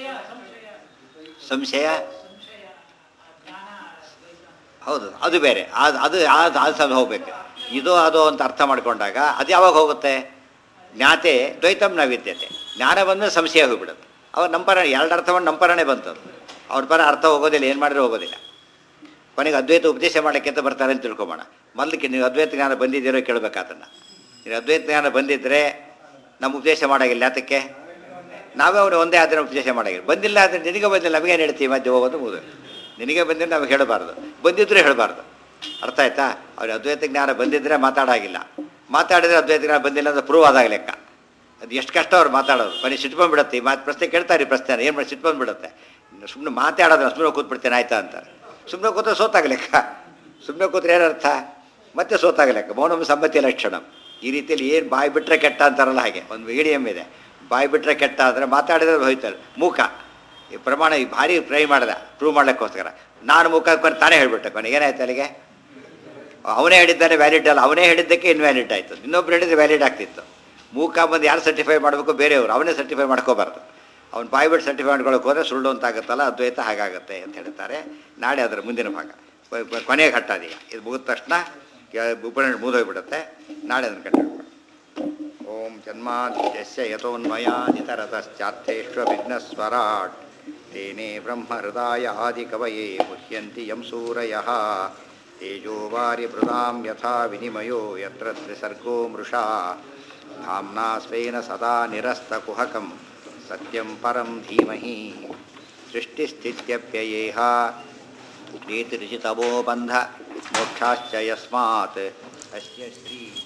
Speaker 1: ಸಂಶಯ ಹೌದು ಅದು ಬೇರೆ ಅದು ಅದು ಅದು ಅದು ಸಹ ಹೋಗ್ಬೇಕು ಇದು ಅದು ಅಂತ ಅರ್ಥ ಮಾಡ್ಕೊಂಡಾಗ ಅದು ಯಾವಾಗ ಹೋಗುತ್ತೆ ಜ್ಞಾತೆ ದ್ವೈತಂ ನ ವಿದ್ಯತೆ ಜ್ಞಾನ ಬಂದರೆ ಸಂಶಯ ಹೋಗ್ಬಿಡುತ್ತೆ ಅವ ನಂಪರ ಎರಡು ಅರ್ಥವನ್ನು ನಂಪರನೇ ಬಂತು ಅವ್ರ ಪರ ಅರ್ಥ ಹೋಗೋದಿಲ್ಲ ಏನು ಮಾಡಿದ್ರೆ ಹೋಗೋದಿಲ್ಲ ಕೊನೆಗೆ ಅದ್ವೈತ ಉಪದೇಶ ಮಾಡೋಕ್ಕೆ ಅಂತ ಬರ್ತಾರೆ ಅಂತ ತಿಳ್ಕೊಬೋಣ ಮೊದಲಿಗೆ ನೀವು ಅದ್ವೈತ ಜ್ಞಾನ ಬಂದಿದ್ದೀರೋ ಕೇಳಬೇಕು ಅದನ್ನು ನೀವು ಅದ್ವೈತ ಜ್ಞಾನ ಬಂದಿದ್ದರೆ ನಮ್ಮ ಉಪದೇಶ ಮಾಡೋಂಗಿಲ್ಲ ಯಾತಕ್ಕೆ ನಾವೇ ಅವನು ಒಂದೇ ಅದನ್ನ ಉಪದೇಶ ಮಾಡೋಂಗಿಲ್ಲ ಬಂದಿಲ್ಲ ಅಂದರೆ ನಿನಗೆ ಬಂದಿಲ್ಲ ನಮಗೇನು ಹೇಳ್ತೀವಿ ಮಧ್ಯೆ ಹೋಗೋದು ಮುಗಿದು ನಿನಗೆ ಬಂದಿಲ್ಲ ನಮಗೆ ಹೇಳಬಾರ್ದು ಬಂದಿದ್ದರೆ ಹೇಳಬಾರ್ದು ಅರ್ಥ ಆಯ್ತಾ ಅವ್ರಿಗೆ ಅದ್ವೈತ ಜ್ಞಾನ ಬಂದಿದ್ದರೆ ಮಾತಾಡಾಗಿಲ್ಲ ಮಾತಾಡಿದ್ರೆ ಅದ್ವೈತ ಜ್ಞಾನ ಬಂದಿಲ್ಲ ಅಂತ ಪ್ರೂವ್ ಆದಾಗ ಲೆಕ್ಕ ಅದು ಎಷ್ಟು ಕಷ್ಟ ಅವ್ರು ಮಾತಾಡೋದು ಕೊನೆ ಸಿಟ್ಕೊಂಡ್ಬಿಡುತ್ತೆ ಈ ಮಾತು ಪ್ರಶ್ನೆ ಕೇಳ್ತಾರೆ ಈ ಪ್ರಶ್ನೆ ಏನು ಮಾಡಿ ಸಿಟ್ಕೊಂಡ್ಬಿಡುತ್ತೆ ಸುಮ್ಮನೆ ಮಾತಾಡೋದು ಸುಮ್ಮನೆ ಕೂತ್ಬಿಡ್ತೇನೆ ಆಯ್ತಾ ಅಂತಾರೆ ಸುಮ್ಮನೆ ಕೂತ್ರೆ ಸೋತಾಗ ಲೆಕ್ಕ ಸುಮ್ಮನೆ ಕೂತ್ರೆ ಏನರ್ಥ ಮತ್ತೆ ಸೋತಾಗ ಲೆಕ್ಕ ಮೌನಂ ಸಮ್ಮತಿ ಲಕ್ಷಣ ಈ ರೀತಿಯಲ್ಲಿ ಏನು ಬಾಯಿ ಬಿಟ್ಟರೆ ಕೆಟ್ಟ ಅಂತಾರಲ್ಲ ಹಾಗೆ ಒಂದು ಮೀಡಿಯಮ್ ಇದೆ ಬಾಯಿ ಬಿಟ್ಟರೆ ಕೆಟ್ಟ ಅಂದರೆ ಮಾತಾಡಿದ್ರೆ ಹೋಯ್ತಾರೆ ಮೂಕ ಈ ಪ್ರಮಾಣ ಈ ಭಾರಿ ಟ್ರೈ ಮಾಡ್ದೆ ಪ್ರೂವ್ ಮಾಡ್ಲಿಕ್ಕೋಸ್ಕರ ನಾನು ಮುಖ ಹಾಕೊಂಡು ತಾನೇ ಹೇಳ್ಬಿಟ್ಟೆ ಕೊನೆಗೆ ಏನಾಯ್ತು ಅಲ್ಲಿಗೆ ಅವನೇ ಹೇಳಿದ್ದಾನೆ ವ್ಯಾಲಿಡ್ ಅಲ್ಲ ಅವನೇ ಹೇಳಿದ್ದಕ್ಕೆ ಇನ್ವ್ಯಾಲಿಡ್ ಆಯಿತು ಇನ್ನೊಬ್ರು ಹೇಳಿದ್ರೆ ವ್ಯಾಲಿಡ್ ಆಗ್ತಿತ್ತು ಮೂಕ ಬಂದು ಯಾರು ಸರ್ಟಿಫೈ ಮಾಡಬೇಕು ಬೇರೆಯವರು ಅವನೇ ಸರ್ಟಿಫೈ ಮಾಡ್ಕೋಬಾರ್ದು ಅವ್ನು ಬಾಯಿ ಬಿಟ್ಟು ಸರ್ಟಿಫೈ ಮಾಡ್ಕೊಳಕ್ಕೆ ಹೋದರೆ ಸುಳ್ಳು ಅಂತ ಆಗುತ್ತಲ್ಲ ಅದ್ವೈತ ಹಾಗಾಗತ್ತೆ ಅಂತ ಹೇಳ್ತಾರೆ ನಾಳೆ ಅದರ ಮುಂದಿನ ಭಾಗ ಕೊ- ಕೊ- ಕೊನೆಯ ಘಟ್ಟ ಅದೀಗ ಇದು ಮುಗಿದ ತಕ್ಷಣ ಉಪನಯನ ಮುಗಿದೋಗ್ಬಿಡುತ್ತೆ ನಾಳೆ ಅದನ್ನು ಕಂಟಿನ್ಯೂ ಓಂ ಜನ್ಮಾದ್ಯಸ್ಯ ಯಥೋನ್ಮಯಾದಿತರತಶ್ಚಾರ್ಥೇಷ್ವವಿಘ್ನಸ್ವರಾಟ್ ತೇನೇ ಬ್ರಹ್ಮಹೃದಾಯ ಆದಿಕವಯೇ ಮುಹ್ಯಂತಿ ಯಂ ಸೂರಯಃ ತೇಜೋ ವಾರಿಭೃತಾಂ ಯಥಾ ವಿನಿಮಯೋ ಯತ್ರ ತ್ರಿಸರ್ಗೋ ಮೃಷಾ ಧಾಮ್ನಾ ಸ್ವೇನ ಸದಾ ನಿರಸ್ತಕುಹಕಂ ಸತ್ಯಂ ಪರಂ ಧೀಮಹಿ ಸೃಷ್ಟಿಸ್ಥಿತ್ಯಪ್ಯಯೇಹ ಪ್ರೀತಿರಿಷಿತವೋ ಬಂಧ ಮೋಕ್ಷಾಶ್ಚ ಯಸ್ಮಾತ್ ಅಸ್ಯ ಶ್ರೀ